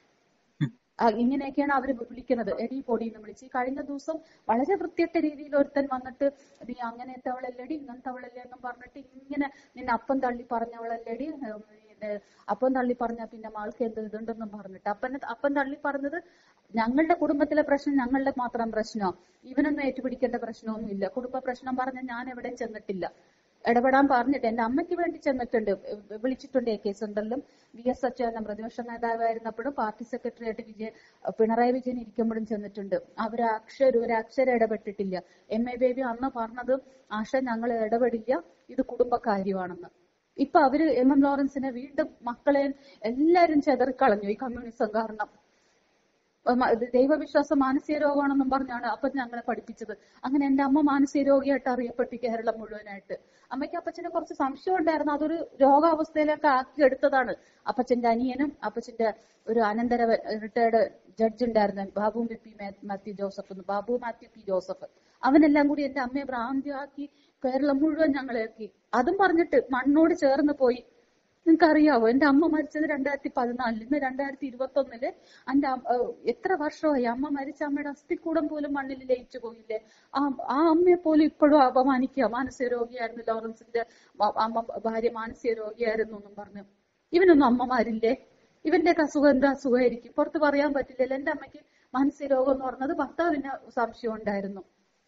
ആ, ഇങ്ങനെയൊക്കെയാണ് അവർ വിളിക്കുന്നത് എടി പൊടി എന്ന് വിളിച്ച് ഈ കഴിഞ്ഞ ദിവസം വളരെ വൃത്തിയട്ട രീതിയിൽ ഒരുത്തൻ വന്നിട്ട് നീ അങ്ങനത്തെവളല്ലേടി ഇങ്ങനത്തെവളല്ലേ എന്നും പറഞ്ഞിട്ട് ഇങ്ങനെ നിന്നെ അപ്പം തള്ളി പറഞ്ഞവളല്ലേടി ഉം, ഇത് അപ്പം തള്ളി പറഞ്ഞ പിന്നെ മാൾക്ക് എന്ത് ഇതുണ്ടെന്നും പറഞ്ഞിട്ട് അപ്പൻ അപ്പം തള്ളി പറഞ്ഞത് ഞങ്ങളുടെ കുടുംബത്തിലെ പ്രശ്നം ഞങ്ങളുടെ മാത്രം പ്രശ്നമോ ഇവനൊന്നും ഏറ്റുപിടിക്കേണ്ട പ്രശ്നമൊന്നുമില്ല കുടുംബ പ്രശ്നം പറഞ്ഞ ഞാൻ എവിടെയും ചെന്നിട്ടില്ല ഇടപെടാൻ പറഞ്ഞിട്ട് എന്റെ അമ്മയ്ക്ക് വേണ്ടി ചെന്നിട്ടുണ്ട് ഏഹ് വിളിച്ചിട്ടുണ്ട് എ കെ സെന്ററിലും വി എസ് അച്യുതൻ പ്രതിപക്ഷ നേതാവായിരുന്നപ്പോഴും പാർട്ടി സെക്രട്ടറി ആയിട്ട് വിജയൻ പിണറായി വിജയൻ ഇരിക്കുമ്പോഴും ചെന്നിട്ടുണ്ട് അവർ അക്ഷരം ഒരു അക്ഷരം ഇടപെട്ടിട്ടില്ല എം എ ബേബി അന്ന് പറഞ്ഞത് ആശ ഞങ്ങൾ ഇടപെടില്ല ഇത് കുടുംബകാര്യമാണെന്ന് ഇപ്പൊ അവര് എം എം ലോറൻസിനെ വീണ്ടും മക്കളെ എല്ലാരും ചെതറിക്കളഞ്ഞു ഈ കമ്മ്യൂണിസം കാരണം മ- ഇത് ദൈവവിശ്വാസം മാനസിക രോഗമാണെന്നും പറഞ്ഞാണ് അപ്പൊ ഞങ്ങളെ പഠിപ്പിച്ചത് അങ്ങനെ എന്റെ അമ്മ മാനസിക രോഗിയായിട്ട് അറിയപ്പെട്ടു ഈ കേരളം മുഴുവനായിട്ട് അമ്മയ്ക്ക് അപ്പച്ചനെ കുറച്ച് സംശയം ഉണ്ടായിരുന്നു അതൊരു രോഗാവസ്ഥയിലേക്ക് ആക്കി എടുത്തതാണ് അപ്പച്ചന്റെ അനിയനും അപ്പച്ചന്റെ ഒരു അനന്തര റിട്ടയർഡ് ജഡ്ജ് ഉണ്ടായിരുന്നു ബാബു പി മാ- മാത്യു ജോസഫ് എന്ന് ബാബു മാത്യു പി ജോസഫ് അവനെല്ലാം കൂടി എന്റെ അമ്മയെ ഭ്രാന്തിയാക്കി കേരളം മുഴുവൻ ഞങ്ങളെയാക്കി അതും പറഞ്ഞിട്ട് മണ്ണോട് ചേർന്ന് പോയി നിങ്ങൾക്കറിയാവോ എന്റെ അമ്മ മരിച്ചത് രണ്ടായിരത്തി പതിനാലിൽ ഇന്ന് രണ്ടായിരത്തി ഇരുപത്തി ഒന്നില് എന്റെ അമ്മ- ഏഹ് എത്ര വർഷമായി അമ്മ മരിച്ച അമ്മയുടെ അസ്ഥിക്കൂടം പോലും മണ്ണിൽ ലയിച്ചു പോയില്ലേ ആ ആ അമ്മയെ പോലും ഇപ്പോഴും അപമാനിക്കുക മാനസിക രോഗിയായിരുന്നു ലോറൻസിന്റെ വ- അമ്മ ഭാര്യ മാനസിക രോഗിയായിരുന്നു എന്നും പറഞ്ഞു ഇവനൊന്നും അമ്മമാരില്ലേ ഇവന്റെയൊക്കെ അസുഖം എന്താ അസുഖമായിരിക്കും പുറത്ത് പറയാൻ പറ്റില്ലല്ലോ എന്റെ അമ്മയ്ക്ക് മാനസിക രോഗം എന്ന് പറഞ്ഞത് ഭർത്താവിന് സംശയം ഉണ്ടായിരുന്നു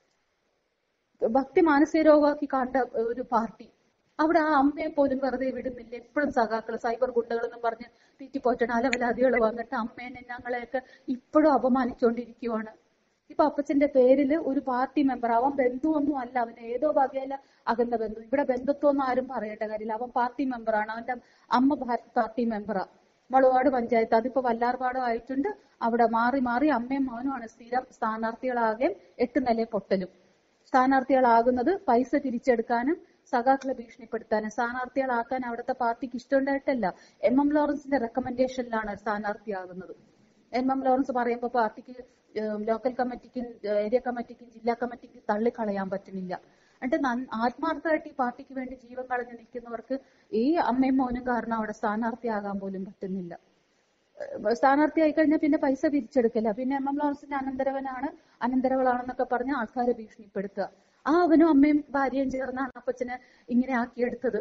ഭക്തി മാനസിക രോഗമാക്കി കണ്ട ഒരു പാർട്ടി അവിടെ ആ അമ്മയെ പോലും വെറുതെ വിടുന്നില്ല എപ്പോഴും സഖാക്കള് സൈബർ ഗുണ്ടകൾ എന്നും പറഞ്ഞ് തീറ്റിപ്പോറ്റണ അലവലാദികൾ വന്നിട്ട് അമ്മേനെ ഞങ്ങളെയൊക്കെ ഇപ്പോഴും അപമാനിച്ചുകൊണ്ടിരിക്കുവാണ് ഇപ്പൊ അപ്പച്ചന്റെ പേരില് ഒരു പാർട്ടി മെമ്പർ അവൻ ബന്ധുവൊന്നും അല്ല അവൻ ഏതോ വകയില അകന്ന ബന്ധു ഇവിടെ ബന്ധുത്വം ഒന്നും ആരും പറയേണ്ട കാര്യമില്ല അവൻ പാർട്ടി മെമ്പറാണ് അവന്റെ അമ്മ ഭാ- പാർട്ടി മെമ്പറാ വളവാട് പഞ്ചായത്ത് അതിപ്പോ വല്ലാർപാടും ആയിട്ടുണ്ട് അവിടെ മാറി മാറി അമ്മയും മോനുമാണ് സ്ഥിരം സ്ഥാനാർത്ഥികളാകെ എട്ട് നില പൊട്ടലും സ്ഥാനാർത്ഥികളാകുന്നത് പൈസ തിരിച്ചെടുക്കാനും സഖാക്കളെ ഭീഷണിപ്പെടുത്താനും സ്ഥാനാർത്ഥികളാക്കാൻ അവിടുത്തെ പാർട്ടിക്ക് ഇഷ്ടമുണ്ടായിട്ടല്ല എം എം ലോറൻസിന്റെ റെക്കമെൻഡേഷനിലാണ് സ്ഥാനാർത്ഥിയാകുന്നത് എം എം ലോറൻസ് പറയുമ്പോൾ പാർട്ടിക്ക് ഏഹ്, ലോക്കൽ കമ്മിറ്റിക്കും ഏഹ്, ഏരിയ കമ്മിറ്റിക്കും ജില്ലാ കമ്മിറ്റിക്കും തള്ളിക്കളയാൻ പറ്റുന്നില്ല എന്നിട്ട് നൻ- ആത്മാർത്ഥമായിട്ട് ഈ പാർട്ടിക്ക് വേണ്ടി ജീവൻ കളഞ്ഞു നിൽക്കുന്നവർക്ക് ഈ അമ്മയും മോനും കാരണം അവിടെ സ്ഥാനാർത്ഥിയാകാൻ പോലും പറ്റുന്നില്ല ഏഹ് സ്ഥാനാർത്ഥിയായി കഴിഞ്ഞാൽ പിന്നെ പൈസ പിരിച്ചെടുക്കില്ല പിന്നെ എം എം ലോറൻസിന്റെ അനന്തരവനാണ് അനന്തരവളാണെന്നൊക്കെ പറഞ്ഞ് ആൾക്കാരെ ഭീഷണിപ്പെടുത്തുക ആ അവനും അമ്മയും ഭാര്യയും ചേർന്നാണ് അപ്പച്ചനെ ഇങ്ങനെ ആക്കിയെടുത്തത്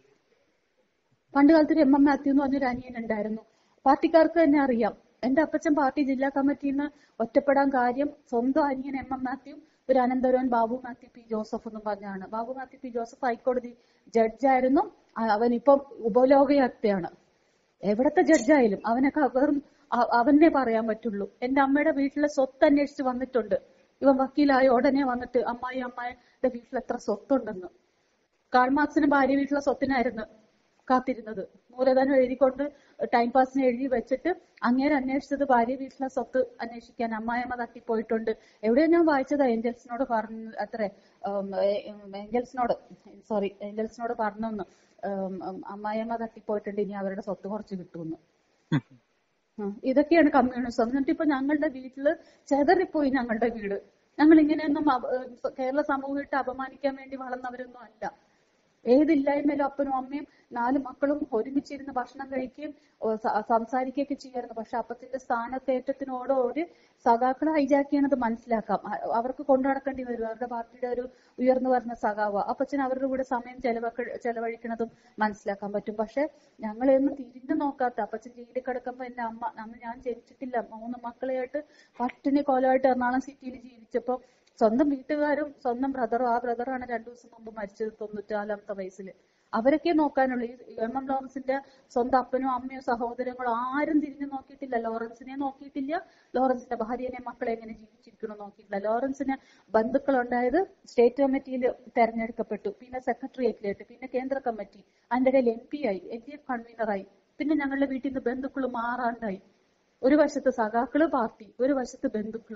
പണ്ട് കാലത്ത് ഒരു എം എം മാത്യു എന്ന് പറഞ്ഞൊരു അനിയൻ ഉണ്ടായിരുന്നു പാർട്ടിക്കാർക്ക് തന്നെ അറിയാം എന്റെ അപ്പച്ചൻ പാർട്ടി ജില്ലാ കമ്മിറ്റിയിൽ നിന്ന് ഒറ്റപ്പെടാൻ കാര്യം സ്വന്തം അനിയൻ എം എം മാത്യു ഒരു അനന്തരവൻ ബാബു മാത്യു പി ജോസഫ് എന്നും പറഞ്ഞാണ് ബാബു മാത്യു പി ജോസഫ് ഹൈക്കോടതി ജഡ്ജായിരുന്നു ആ- അവൻ ഇപ്പം ഉപലോകയാക്തയാണ് എവിടത്തെ ജഡ്ജായാലും അവനൊക്കെ വെറും അ- അവനെ പറയാൻ പറ്റുള്ളൂ എന്റെ അമ്മയുടെ വീട്ടിലെ സ്വത്ത് അന്വേഷിച്ച് വന്നിട്ടുണ്ട് ഇവൻ വക്കീലായ ഉടനെ വന്നിട്ട് അമ്മായി അമ്മായിയുടെ വീട്ടിൽ എത്ര സ്വത്തുണ്ടെന്ന് കാൾമാർക്സിന് ഭാര്യ വീട്ടിലെ സ്വത്തിനായിരുന്നു കാത്തിരുന്നത് മൂലധനം എഴുതിക്കൊണ്ട് ടൈം പാസിന് എഴുതി വെച്ചിട്ട് അങ്ങേരെ അന്വേഷിച്ചത് ഭാര്യ വീട്ടിലെ സ്വത്ത് അന്വേഷിക്കാൻ അമ്മായിയമ്മ തട്ടിപ്പോയിട്ടുണ്ട് എവിടെയോ ഞാൻ വായിച്ചത് ഏഞ്ചൽസിനോട് പറഞ്ഞു അത്രേ ഉം, ഏ- ഉം, ഏഞ്ചൽസിനോട് സോറി ഏഞ്ചൽസിനോട് പറഞ്ഞൊന്ന് ഉം, ഉം, അമ്മായിയമ്മ തട്ടിപ്പോയിട്ടുണ്ട് ഇനി അവരുടെ സ്വത്ത് കുറച്ച് കിട്ടുമെന്ന് ഉം. ഇതൊക്കെയാണ് കമ്മ്യൂണിസം എന്നിട്ട് ഇപ്പൊ ഞങ്ങളുടെ വീട്ടില് ചെതറിപ്പോയി ഞങ്ങളുടെ വീട് ഞങ്ങൾ ഇങ്ങനെയൊന്നും അപ- ഏഹ് കേരള സമൂഹത്തെ അപമാനിക്കാൻ വേണ്ടി വളർന്നവരൊന്നും അല്ല ഏതില്ലായ്മയിലും അപ്പനും അമ്മയും നാല് മക്കളും ഒരുമിച്ചിരുന്ന് ഭക്ഷണം കഴിക്കുകയും ഓ, സ- സംസാരിക്കുകയൊക്കെ ചെയ്യായിരുന്നു പക്ഷെ അപ്പത്തിന്റെ സ്ഥാനത്തേറ്റത്തിനോടോടി സഖാക്കളെ ഹൈജാക്ക് ചെയ്യണത് മനസ്സിലാക്കാം അ- അവർക്ക് കൊണ്ടു നടക്കേണ്ടി വരും അവരുടെ പാർട്ടിയുടെ ഒരു ഉയർന്നു വരുന്ന സഖാവ അപ്പച്ചൻ അവരുടെ കൂടെ സമയം ചെലവക്ക ചെലവഴിക്കണതും മനസ്സിലാക്കാൻ പറ്റും പക്ഷെ ഞങ്ങളെയൊന്നും തിരിഞ്ഞു നോക്കാത്ത അപ്പച്ചൻ ജയിലിൽ കിടക്കുമ്പോ എന്റെ അമ്മ അന്ന് ഞാൻ ജനിച്ചിട്ടില്ല മൂന്ന് മക്കളെയായിട്ട് പട്ടിണി കോലമായിട്ട് എറണാകുളം സിറ്റിയിൽ ജീവിച്ചപ്പോ സ്വന്തം വീട്ടുകാരും സ്വന്തം ബ്രദറും ആ ബ്രദറാണ് രണ്ടു ദിവസം മുമ്പ് മരിച്ചത് തൊണ്ണൂറ്റാലാമത്തെ വയസ്സിൽ അവരൊക്കെ നോക്കാനുള്ളൂ ഈ എം എം ലോറൻസിന്റെ സ്വന്തം അപ്പനും അമ്മയോ സഹോദരങ്ങളോ ആരും തിരിഞ്ഞു നോക്കിയിട്ടില്ല ലോറൻസിനെ നോക്കിയിട്ടില്ല ലോറൻസിന്റെ ഭാര്യനെ മക്കളെ എങ്ങനെ ജീവിച്ചിരിക്കണം നോക്കിയിട്ടില്ല ലോറൻസിന് ബന്ധുക്കൾ ഉണ്ടായത് സ്റ്റേറ്റ് കമ്മിറ്റിയിൽ തെരഞ്ഞെടുക്കപ്പെട്ടു പിന്നെ സെക്രട്ടേറിയറ്റിലേക്ക് പിന്നെ കേന്ദ്ര കമ്മിറ്റി അതിന്റെ ഇടയിൽ എം പി ആയി എൽ ഡി എഫ് കൺവീനറായി പിന്നെ ഞങ്ങളുടെ വീട്ടിൽ നിന്ന് ബന്ധുക്കൾ മാറാണ്ടായി ഒരു വശത്ത് സഖാക്കള് പാർട്ടി ഒരു വശത്ത് ബന്ധുക്കള്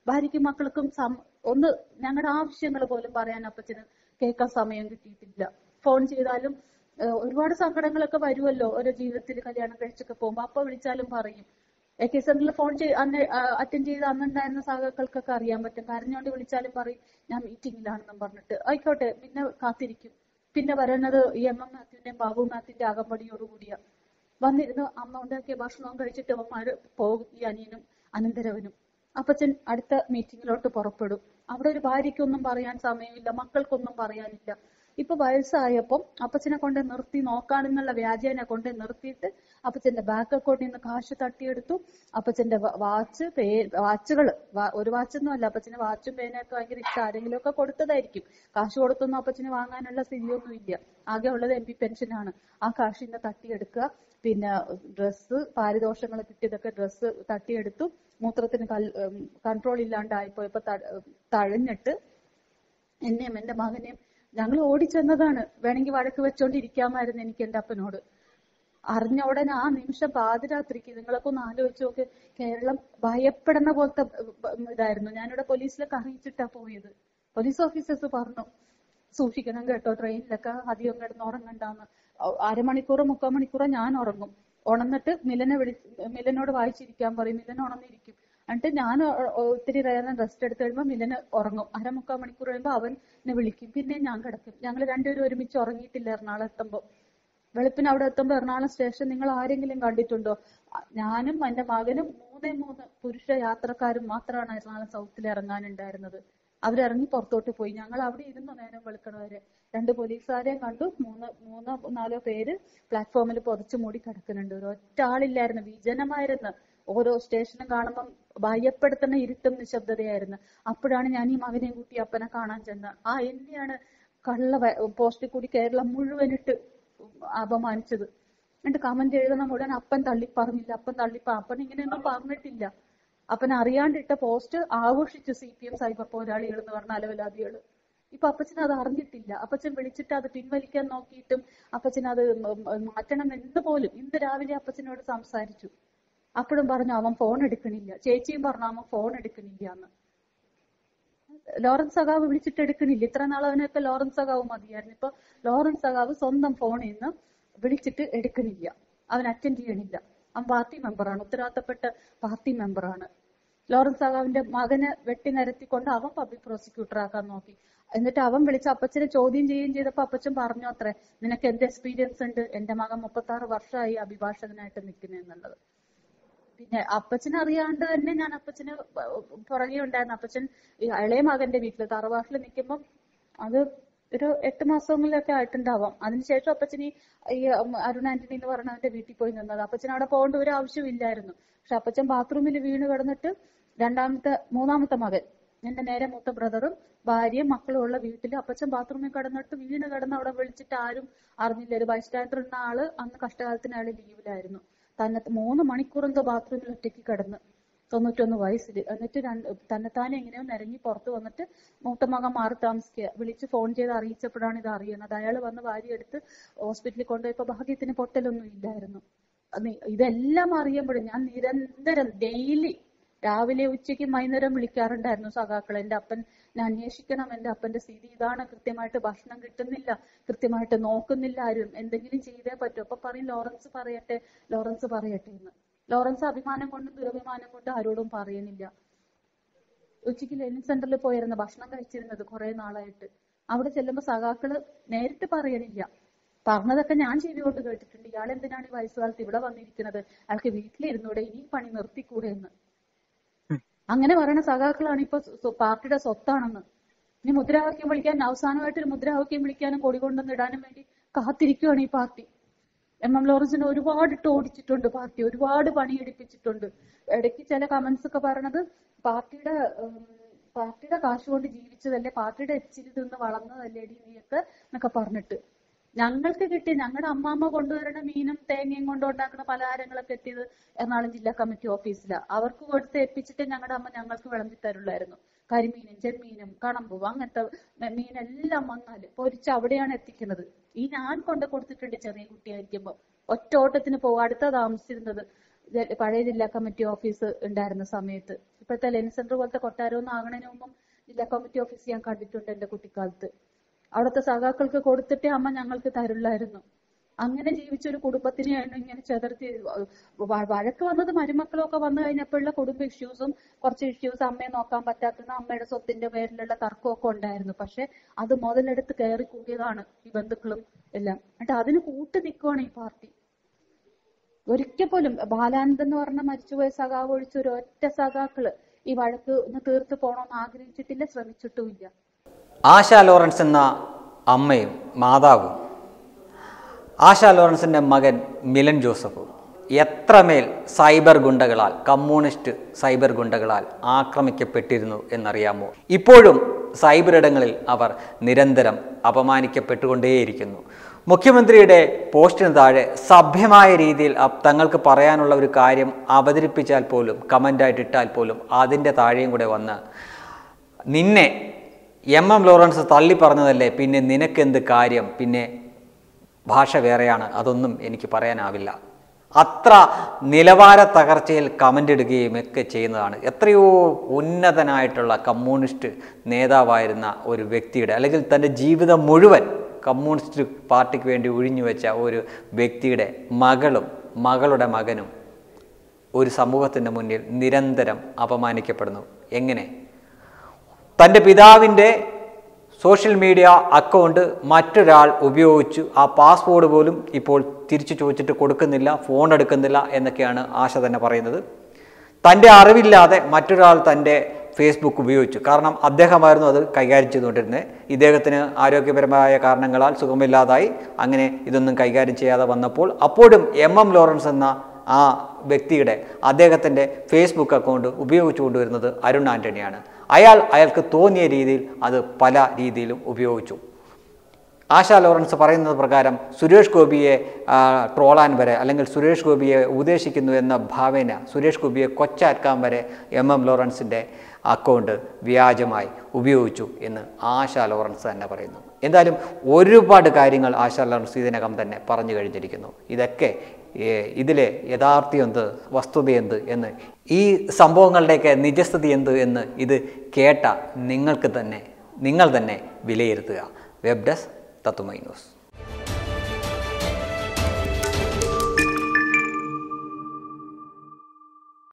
ഭാര്യയ്ക്കും മക്കൾക്കും സം- ഒന്ന് ഞങ്ങളുടെ ആവശ്യങ്ങൾ പോലും പറയാൻ അപ്പച്ചന് കേൾക്കാൻ സമയം കിട്ടിയിട്ടില്ല ഫോൺ ചെയ്താലും ഏഹ്, ഒരുപാട് സങ്കടങ്ങളൊക്കെ വരുമല്ലോ ഓരോ ജീവിതത്തിൽ കല്യാണം കഴിച്ചൊക്കെ പോകുമ്പോ അപ്പൊ വിളിച്ചാലും പറയും എ കെ സെന്ററിൽ ഫോൺ ചെയ്ത് അന്ന് അറ്റൻഡ് ചെയ്ത് അന്നുണ്ടായിരുന്ന സഹാക്കൾക്കൊക്കെ അറിയാൻ പറ്റും കരഞ്ഞോണ്ട് വിളിച്ചാലും പറയും ഞാൻ മീറ്റിംഗിലാണെന്നും പറഞ്ഞിട്ട് ആയിക്കോട്ടെ പിന്നെ കാത്തിരിക്കും പിന്നെ വരുന്നത് ഈ എം എം മാത്യുവിന്റെയും ബാബു മാത്യുവിന്റെ അകമ്പടിയോടുകൂടിയാ വന്നിരുന്ന് അമ്മ ഉണ്ടാക്കിയ ഭക്ഷണവും കഴിച്ചിട്ട് അവന്മാര് പോകും ഈ അനിയനും അനന്തരവനും അപ്പച്ചൻ അടുത്ത മീറ്റിംഗിലോട്ട് പുറപ്പെടും അവിടെ ഒരു ഭാര്യയ്ക്കൊന്നും പറയാൻ സമയമില്ല മക്കൾക്കൊന്നും പറയാനില്ല ഇപ്പൊ വയസ്സായപ്പം അപ്പച്ചനെ കൊണ്ട് നിർത്തി നോക്കാനെന്നുള്ള വ്യാജേനെ കൊണ്ട് നിർത്തിയിട്ട് അപ്പച്ചന്റെ ബാക്ക് അക്കൗണ്ടിൽ നിന്ന് കാശ് തട്ടിയെടുത്തു അപ്പച്ചന്റെ വ- വാച്ച് പേ വാച്ചുകള് വാ- ഒരു വാച്ചൊന്നും അല്ല അപ്പച്ചന് വാച്ചും പേനയൊക്കെ ഭയങ്കര ഇഷ്ടം ആരെങ്കിലും ഒക്കെ കൊടുത്തതായിരിക്കും കാശ് കൊടുത്തൊന്നും അപ്പച്ചന് വാങ്ങാനുള്ള സ്ഥിതിയൊന്നും ഇല്ല ആകെ ഉള്ളത് എം പി പെൻഷനാണ് ആ കാശിന്റെ തട്ടിയെടുക്കുക പിന്നെ ഡ്രസ്സ് പാരിതോഷങ്ങൾ കിട്ടിയതൊക്കെ ഡ്രസ്സ് തട്ടിയെടുത്തു മൂത്രത്തിന് കൺട്രോൾ ഇല്ലാണ്ടായിപ്പോയപ്പോ ത- തഴഞ്ഞിട്ട് എന്നെയും എന്റെ മകനെയും ഞങ്ങൾ ഓടിച്ചെന്നതാണ് വേണമെങ്കിൽ വഴക്ക് വെച്ചോണ്ടിരിക്കാമായിരുന്നു എനിക്ക് എന്റെ അപ്പനോട് അറിഞ്ഞ ഉടനെ ആ നിമിഷം പാതിരാത്രിക്ക് നിങ്ങളൊക്കെ ഒന്ന് ആലോചിച്ച് നോക്ക് കേരളം ഭയപ്പെടുന്ന പോലത്തെ ബ- ഇതായിരുന്നു ഞാനിവിടെ പോലീസിലൊക്കെ അറിയിച്ചിട്ടാ പോയത് പോലീസ് ഓഫീസേഴ്സ് പറഞ്ഞു സൂക്ഷിക്കണം കേട്ടോ ട്രെയിനിലൊക്കെ അധികം കിടന്ന് ഉറങ്ങണ്ടാന്ന് അ- അരമണിക്കൂറോ മുക്കാൽ മണിക്കൂറോ ഞാൻ ഉറങ്ങും ഉണർന്നിട്ട് മിലനെ വിളി മിലനോട് വായിച്ചിരിക്കാൻ പറയും മിലൻ ഉണർന്നിരിക്കും എന്നിട്ട് ഞാൻ ഒ- ഒ- ഒത്തിരി നേരം റെസ്റ്റ് എടുത്ത് കഴിയുമ്പോൾ മിലന് ഉറങ്ങും അരമുക്കാൽ മണിക്കൂർ കഴിയുമ്പോൾ അവനെ വിളിക്കും പിന്നെ ഞാൻ കിടക്കും ഞങ്ങൾ രണ്ടുപേരും ഒരുമിച്ച് ഉറങ്ങിയിട്ടില്ല എറണാകുളം എത്തുമ്പോൾ വെളുപ്പിന് അവിടെ എത്തുമ്പോൾ എറണാകുളം സ്റ്റേഷൻ നിങ്ങൾ ആരെങ്കിലും കണ്ടിട്ടുണ്ടോ അ- ഞാനും എന്റെ മകനും മൂന്നേ മൂന്ന് പുരുഷ യാത്രക്കാരും മാത്രമാണ് എറണാകുളം സൗത്തിൽ ഇറങ്ങാനുണ്ടായിരുന്നത് അവരിറങ്ങി പുറത്തോട്ട് പോയി ഞങ്ങൾ അവിടെ ഇരുന്നു നേരം വെളുക്കണ വരെ രണ്ട് പോലീസുകാരെയും കണ്ടു മൂന്ന് മൂന്നോ നാലോ പേര് പ്ലാറ്റ്ഫോമിൽ പൊതച്ചു മൂടി കിടക്കുന്നുണ്ട് ഒരൊറ്റ ആളില്ലായിരുന്നു വിജനമായിരുന്നു ഓരോ സ്റ്റേഷനും കാണുമ്പം ഭയപ്പെടുത്തുന്ന ഇരുട്ടും നിശബ്ദതയായിരുന്നു അപ്പോഴാണ് ഞാൻ ഈ മകനെയും കൂട്ടി അപ്പനെ കാണാൻ ചെന്നത് ആ എന്നെയാണ് കള്ള വ- പോസ്റ്റിൽ കൂടി കേരളം മുഴുവനിട്ട് അപമാനിച്ചത് എന്നിട്ട് കമന്റ് എഴുതുന്ന മുഴുവൻ അപ്പൻ തള്ളി പറഞ്ഞില്ല അപ്പൻ തള്ളി പ- അപ്പൻ ഇങ്ങനെയൊന്നും പറഞ്ഞിട്ടില്ല അപ്പൻ അറിയാണ്ടിട്ട പോസ്റ്റ് ആഘോഷിച്ചു സി പി എം സൈബർ പോരാളികൾ എന്ന് പറഞ്ഞ അലവലാദികള് ഇപ്പൊ അപ്പച്ചൻ അത് അറിഞ്ഞിട്ടില്ല അപ്പച്ചൻ വിളിച്ചിട്ട് അത് പിൻവലിക്കാൻ നോക്കിയിട്ടും അപ്പച്ചൻ അത് മ- മ- മാറ്റണം എന്ന് പോലും ഇന്ന് രാവിലെ അപ്പച്ചനോട് സംസാരിച്ചു അപ്പോഴും പറഞ്ഞു അവൻ ഫോൺ എടുക്കണില്ല ചേച്ചിയും പറഞ്ഞു അവൻ ഫോൺ എടുക്കണില്ല എന്ന് ലോറൻസ് സഖാവ് വിളിച്ചിട്ട് എടുക്കണില്ല ഇത്ര നാൾ അവനൊക്കെ ലോറൻസ് സഖാവ് മതിയായിരുന്നു ഇപ്പൊ ലോറൻസ് സഖാവ് സ്വന്തം ഫോണിൽ നിന്ന് വിളിച്ചിട്ട് എടുക്കണില്ല അവൻ അറ്റൻഡ് ചെയ്യണില്ല അവൻ പാർട്ടി മെമ്പറാണ് ഉത്തരവാദിത്തപ്പെട്ട പാർട്ടി മെമ്പറാണ് ലോറൻസ് സഖാവിന്റെ മകനെ വെട്ടി നിരത്തിക്കൊണ്ട് അവൻ പബ്ലിക് പ്രോസിക്യൂട്ടർ ആക്കാൻ നോക്കി എന്നിട്ട് അവൻ വിളിച്ച് അപ്പച്ചനെ ചോദ്യം ചെയ്യുകയും ചെയ്തപ്പോ അപ്പച്ചൻ പറഞ്ഞു അത്രേ നിനക്ക് എന്ത് എക്സ്പീരിയൻസ് ഉണ്ട് എന്റെ മകൻ മുപ്പത്തി ആറ് വർഷമായി അഭിഭാഷകനായിട്ട് നിൽക്കുന്നതെന്നുള്ളത് പിന്നെ അപ്പച്ചൻ അറിയാണ്ട് തന്നെ ഞാൻ അപ്പച്ചന് പുറകെ ഉണ്ടായിരുന്നു അപ്പച്ചൻ ഈ ഇളയ മകന്റെ വീട്ടില് തറവാട്ടിൽ നിൽക്കുമ്പം അത് ഒരു എട്ട് മാസങ്ങളിലൊക്കെ ആയിട്ടുണ്ടാവാം അതിനുശേഷം അപ്പച്ചൻ ഈ ഈ അരുൺ ആന്റണി എന്ന് പറഞ്ഞവന്റെ വീട്ടിൽ പോയി നിന്നത് അപ്പച്ചൻ അവിടെ പോകേണ്ട ഒരു ആവശ്യമില്ലായിരുന്നു പക്ഷെ അപ്പച്ചൻ ബാത്റൂമിൽ വീണ് കിടന്നിട്ട് രണ്ടാമത്തെ മൂന്നാമത്തെ മകൻ എന്റെ നേരെ മൂത്ത ബ്രദറും ഭാര്യയും മക്കളും ഉള്ള വീട്ടിൽ അപ്പച്ചൻ ബാത്റൂമിൽ കിടന്നിട്ട് വീണ് കിടന്ന് അവിടെ വിളിച്ചിട്ട് ആരും അറിഞ്ഞില്ല ഒരു ബൈസ്റ്റാൻഡർ എന്ന ആള് അന്ന് കഷ്ടകാലത്തിന് അയാള് ലീവിലായിരുന്നു തന്നെ മൂന്ന് മണിക്കൂർ എന്തോ ബാത്റൂമിൽ ഒറ്റയ്ക്ക് കിടന്ന് തൊണ്ണൂറ്റൊന്ന് വയസ്സിൽ എന്നിട്ട് രണ്ട് തന്നെത്താനെ എങ്ങനെയോ നിരങ്ങി പുറത്ത് വന്നിട്ട് മൂത്ത മകൻ മാറി താമസിക്കുക വിളിച്ച് ഫോൺ ചെയ്ത് അറിയിച്ചപ്പോഴാണ് ഇത് അറിയുന്നത് അയാൾ വന്ന് ഭാര്യ എടുത്ത് ഹോസ്പിറ്റലിൽ കൊണ്ടുപോയപ്പോ ഭാഗ്യത്തിന് പൊട്ടലൊന്നും ഇല്ലായിരുന്നു അത് ഇതെല്ലാം അറിയുമ്പോഴും ഞാൻ നിരന്തരം ഡെയിലി രാവിലെ ഉച്ചയ്ക്ക് വൈകുന്നേരം വിളിക്കാറുണ്ടായിരുന്നു സഖാക്കൾ എന്റെ അപ്പൻ അന്വേഷിക്കണം എന്റെ അപ്പന്റെ സ്ഥിതി ഇതാണ് കൃത്യമായിട്ട് ഭക്ഷണം കിട്ടുന്നില്ല കൃത്യമായിട്ട് നോക്കുന്നില്ല ആരും എന്തെങ്കിലും ചെയ്തേ പറ്റൂ അപ്പൊ പറയും ലോറൻസ് പറയട്ടെ ലോറൻസ് പറയട്ടെ എന്ന് ലോറൻസ് അഭിമാനം കൊണ്ടും ദുരഭിമാനം കൊണ്ടും ആരോടും പറയുന്നില്ല ഉച്ചയ്ക്ക് ലെനിൻ സെന്ററിൽ പോയിരുന്നു ഭക്ഷണം കഴിച്ചിരുന്നത് കുറെ നാളായിട്ട് അവിടെ ചെല്ലുമ്പോ സഖാക്കള് നേരിട്ട് പറയണില്ല പറഞ്ഞതൊക്കെ ഞാൻ ചെവിയോട്ട് കേട്ടിട്ടുണ്ട് ഇയാൾ എന്തിനാണ് ഈ വയസ്സുകാലത്ത് ഇവിടെ വന്നിരിക്കുന്നത് അയാൾക്ക് വീട്ടിലിരുന്നൂടെ ഇനി പണി നിർത്തിക്കൂടെ എന്ന് അങ്ങനെ പറയുന്ന സഖാക്കളാണ് ഇപ്പൊ സ്വ- പാർട്ടിയുടെ സ്വത്താണെന്ന് ഇനി മുദ്രാവാക്യം വിളിക്കാൻ അവസാനമായിട്ട് ഒരു മുദ്രാവാക്യം വിളിക്കാനും കൊടി കൊണ്ടുവന്ന് ഇടാനും വേണ്ടി കാത്തിരിക്കുകയാണ് ഈ പാർട്ടി എം എം ലോറൻസിനെ ഒരുപാട് ഇട്ട് ഓടിച്ചിട്ടുണ്ട് പാർട്ടി ഒരുപാട് പണിയെടുപ്പിച്ചിട്ടുണ്ട് ഇടയ്ക്ക് ചില കമന്റ്സ് ഒക്കെ പറയണത് പാർട്ടിയുടെ ഉം, പാർട്ടിയുടെ കാശ് കൊണ്ട് ജീവിച്ചതല്ലേ പാർട്ടിയുടെ എച്ചിൽ നിന്ന് വളർന്നതല്ലേ ഡി നീയൊക്കെ എന്നൊക്കെ പറഞ്ഞിട്ട് ഞങ്ങൾക്ക് കിട്ടിയ ഞങ്ങളുടെ അമ്മാമ്മ കൊണ്ടുവരുന്ന മീനും തേങ്ങയും കൊണ്ട് ഉണ്ടാക്കുന്ന പലഹാരങ്ങളൊക്കെ എത്തിയത് എറണാകുളം ജില്ലാ കമ്മിറ്റി ഓഫീസിലാണ് അവർക്ക് കൊടുത്ത് എത്തിച്ചിട്ട് ഞങ്ങളുടെ അമ്മ ഞങ്ങൾക്ക് വിളമ്പി തരുള്ളായിരുന്നു കരിമീനും ചെമ്മീനും കണമ്പും അങ്ങനത്തെ മ- മീനെല്ലാം വന്നാല് പൊരിച്ച് അവിടെയാണ് എത്തിക്കുന്നത് ഈ ഞാൻ കൊണ്ട് കൊടുത്തിട്ടുണ്ട് ചെറിയ കുട്ടിയായിരിക്കുമ്പോ ഒറ്റ ഓട്ടത്തിന് പോകും അടുത്ത താമസിച്ചിരുന്നത് ജ- പഴയ ജില്ലാ കമ്മിറ്റി ഓഫീസ് ഉണ്ടായിരുന്ന സമയത്ത് ഇപ്പോഴത്തെ ലെൻ സെന്റർ പോലത്തെ കൊട്ടാരമൊന്നും ആകണതിന് മുമ്പും ജില്ലാ കമ്മിറ്റി ഓഫീസ് ഞാൻ കണ്ടിട്ടുണ്ട് എന്റെ കുട്ടിക്കാലത്ത് അവിടുത്തെ സഖാക്കൾക്ക് കൊടുത്തിട്ടേ അമ്മ ഞങ്ങൾക്ക് തരുള്ളായിരുന്നു അങ്ങനെ ജീവിച്ച ഒരു കുടുംബത്തിനെയാണ് ഇങ്ങനെ ചെതർത്തി വ- വഴക്ക് വന്നത് മരുമക്കളൊക്കെ വന്നു കഴിഞ്ഞപ്പോഴുള്ള കുടുംബ ഇഷ്യൂസും കുറച്ച് ഇഷ്യൂസ് അമ്മയെ നോക്കാൻ പറ്റാത്തത് അമ്മയുടെ സ്വത്തിന്റെ പേരിലുള്ള തർക്കമൊക്കെ ഉണ്ടായിരുന്നു പക്ഷെ അത് മുതലെടുത്ത് കയറി കൂടിയതാണ് ഈ ബന്ധുക്കളും എല്ലാം എന്നിട്ട് അതിന് കൂട്ടു നിൽക്കുവാണ് ഈ പാർട്ടി ഒരിക്കൽ പോലും ബാലാനന്ദൻ എന്ന് പറഞ്ഞ മരിച്ചുപോയ സഖാവ് ഒഴിച്ച ഒരു ഒറ്റ സഖാക്കള് ഈ വഴക്ക് ഒന്ന് തീർത്ത് പോകണമെന്ന് ആഗ്രഹിച്ചിട്ടില്ല ശ്രമിച്ചിട്ടുമില്ല ആശ ലോറൻസ് എന്ന അമ്മയും മാതാവും ആശ ലോറൻസിൻ്റെ മകൻ മിലൻ ജോസഫും എത്രമേൽ സൈബർ ഗുണ്ടകളാൽ കമ്മ്യൂണിസ്റ്റ് സൈബർ ഗുണ്ടകളാൽ ആക്രമിക്കപ്പെട്ടിരുന്നു എന്നറിയാമോ ഇപ്പോഴും സൈബർ ഇടങ്ങളിൽ അവർ നിരന്തരം അപമാനിക്കപ്പെട്ടുകൊണ്ടേയിരിക്കുന്നു മുഖ്യമന്ത്രിയുടെ പോസ്റ്റിന് താഴെ സഭ്യമായ രീതിയിൽ അ- തങ്ങൾക്ക് പറയാനുള്ള ഒരു കാര്യം അവതരിപ്പിച്ചാൽ പോലും കമൻ്റായിട്ട് ഇട്ടാൽ പോലും അതിൻ്റെ താഴെയും കൂടെ വന്ന് നിന്നെ എം എം ലോറൻസ് തള്ളി പറഞ്ഞതല്ലേ പിന്നെ നിനക്കെന്ത് കാര്യം പിന്നെ ഭാഷ വേറെയാണ് അതൊന്നും എനിക്ക് പറയാനാവില്ല അത്ര നിലവാര തകർച്ചയിൽ കമൻ്റ് ഇടുകയും ഒക്കെ ചെയ്യുന്നതാണ് എത്രയോ ഉന്നതനായിട്ടുള്ള കമ്മ്യൂണിസ്റ്റ് നേതാവായിരുന്ന ഒരു വ്യക്തിയുടെ അല്ലെങ്കിൽ തൻ്റെ ജീവിതം മുഴുവൻ കമ്മ്യൂണിസ്റ്റ് പാർട്ടിക്ക് വേണ്ടി ഒഴിഞ്ഞു വെച്ച ഒരു വ്യക്തിയുടെ മകളും മകളുടെ മകനും ഒരു സമൂഹത്തിൻ്റെ മുന്നിൽ നിരന്തരം അപമാനിക്കപ്പെടുന്നു എങ്ങനെ തൻ്റെ പിതാവിൻ്റെ സോഷ്യൽ മീഡിയ അക്കൗണ്ട് മറ്റൊരാൾ ഉപയോഗിച്ചു ആ പാസ്വേഡ് പോലും ഇപ്പോൾ തിരിച്ചു ചോദിച്ചിട്ട് കൊടുക്കുന്നില്ല ഫോൺ എടുക്കുന്നില്ല എന്നൊക്കെയാണ് ആശ തന്നെ പറയുന്നത് തൻ്റെ അറിവില്ലാതെ മറ്റൊരാൾ തൻ്റെ ഫേസ്ബുക്ക് ഉപയോഗിച്ചു കാരണം അദ്ദേഹമായിരുന്നു അത് കൈകാര്യം ചെയ്തുകൊണ്ടിരുന്നത് ഇദ്ദേഹത്തിന് ആരോഗ്യപരമായ കാരണങ്ങളാൽ സുഖമില്ലാതായി അങ്ങനെ ഇതൊന്നും കൈകാര്യം ചെയ്യാതെ വന്നപ്പോൾ അപ്പോഴും എം എം ലോറൻസ് എന്ന ആ വ്യക്തിയുടെ അദ്ദേഹത്തിൻ്റെ ഫേസ്ബുക്ക് അക്കൗണ്ട് ഉപയോഗിച്ചു കൊണ്ടുവരുന്നത് അരുൺ ആൻ്റണിയാണ് അയാൾ അയാൾക്ക് തോന്നിയ രീതിയിൽ അത് പല രീതിയിലും ഉപയോഗിച്ചു ആശാ ലോറൻസ് പറയുന്നത് പ്രകാരം സുരേഷ് ഗോപിയെ ആ, ട്രോളാൻ വരെ അല്ലെങ്കിൽ സുരേഷ് ഗോപിയെ ഉപദേശിക്കുന്നു എന്ന ഭാവന സുരേഷ് ഗോപിയെ കൊച്ചാക്കാൻ വരെ എം എം ലോറൻസിൻ്റെ അക്കൗണ്ട് വ്യാജമായി ഉപയോഗിച്ചു എന്ന് ആശാ ലോറൻസ് തന്നെ പറയുന്നു എന്തായാലും ഒരുപാട് കാര്യങ്ങൾ ആശാ ലോറൻസ് ഇതിനകം തന്നെ പറഞ്ഞു കഴിഞ്ഞിരിക്കുന്നു ഇതൊക്കെ ഏ, ഇതിലെ യഥാർത്ഥ്യം എന്ത് വസ്തുത എന്ത് എന്ന് ഈ സംഭവങ്ങളുടെയൊക്കെ നിജസ്ഥിതി എന്ത് എന്ന് ഇത് കേട്ട നിങ്ങൾക്ക് തന്നെ നിങ്ങൾ തന്നെ വിലയിരുത്തുക വെബ് ഡെസ്ക് തത്തുമൈ ന്യൂസ്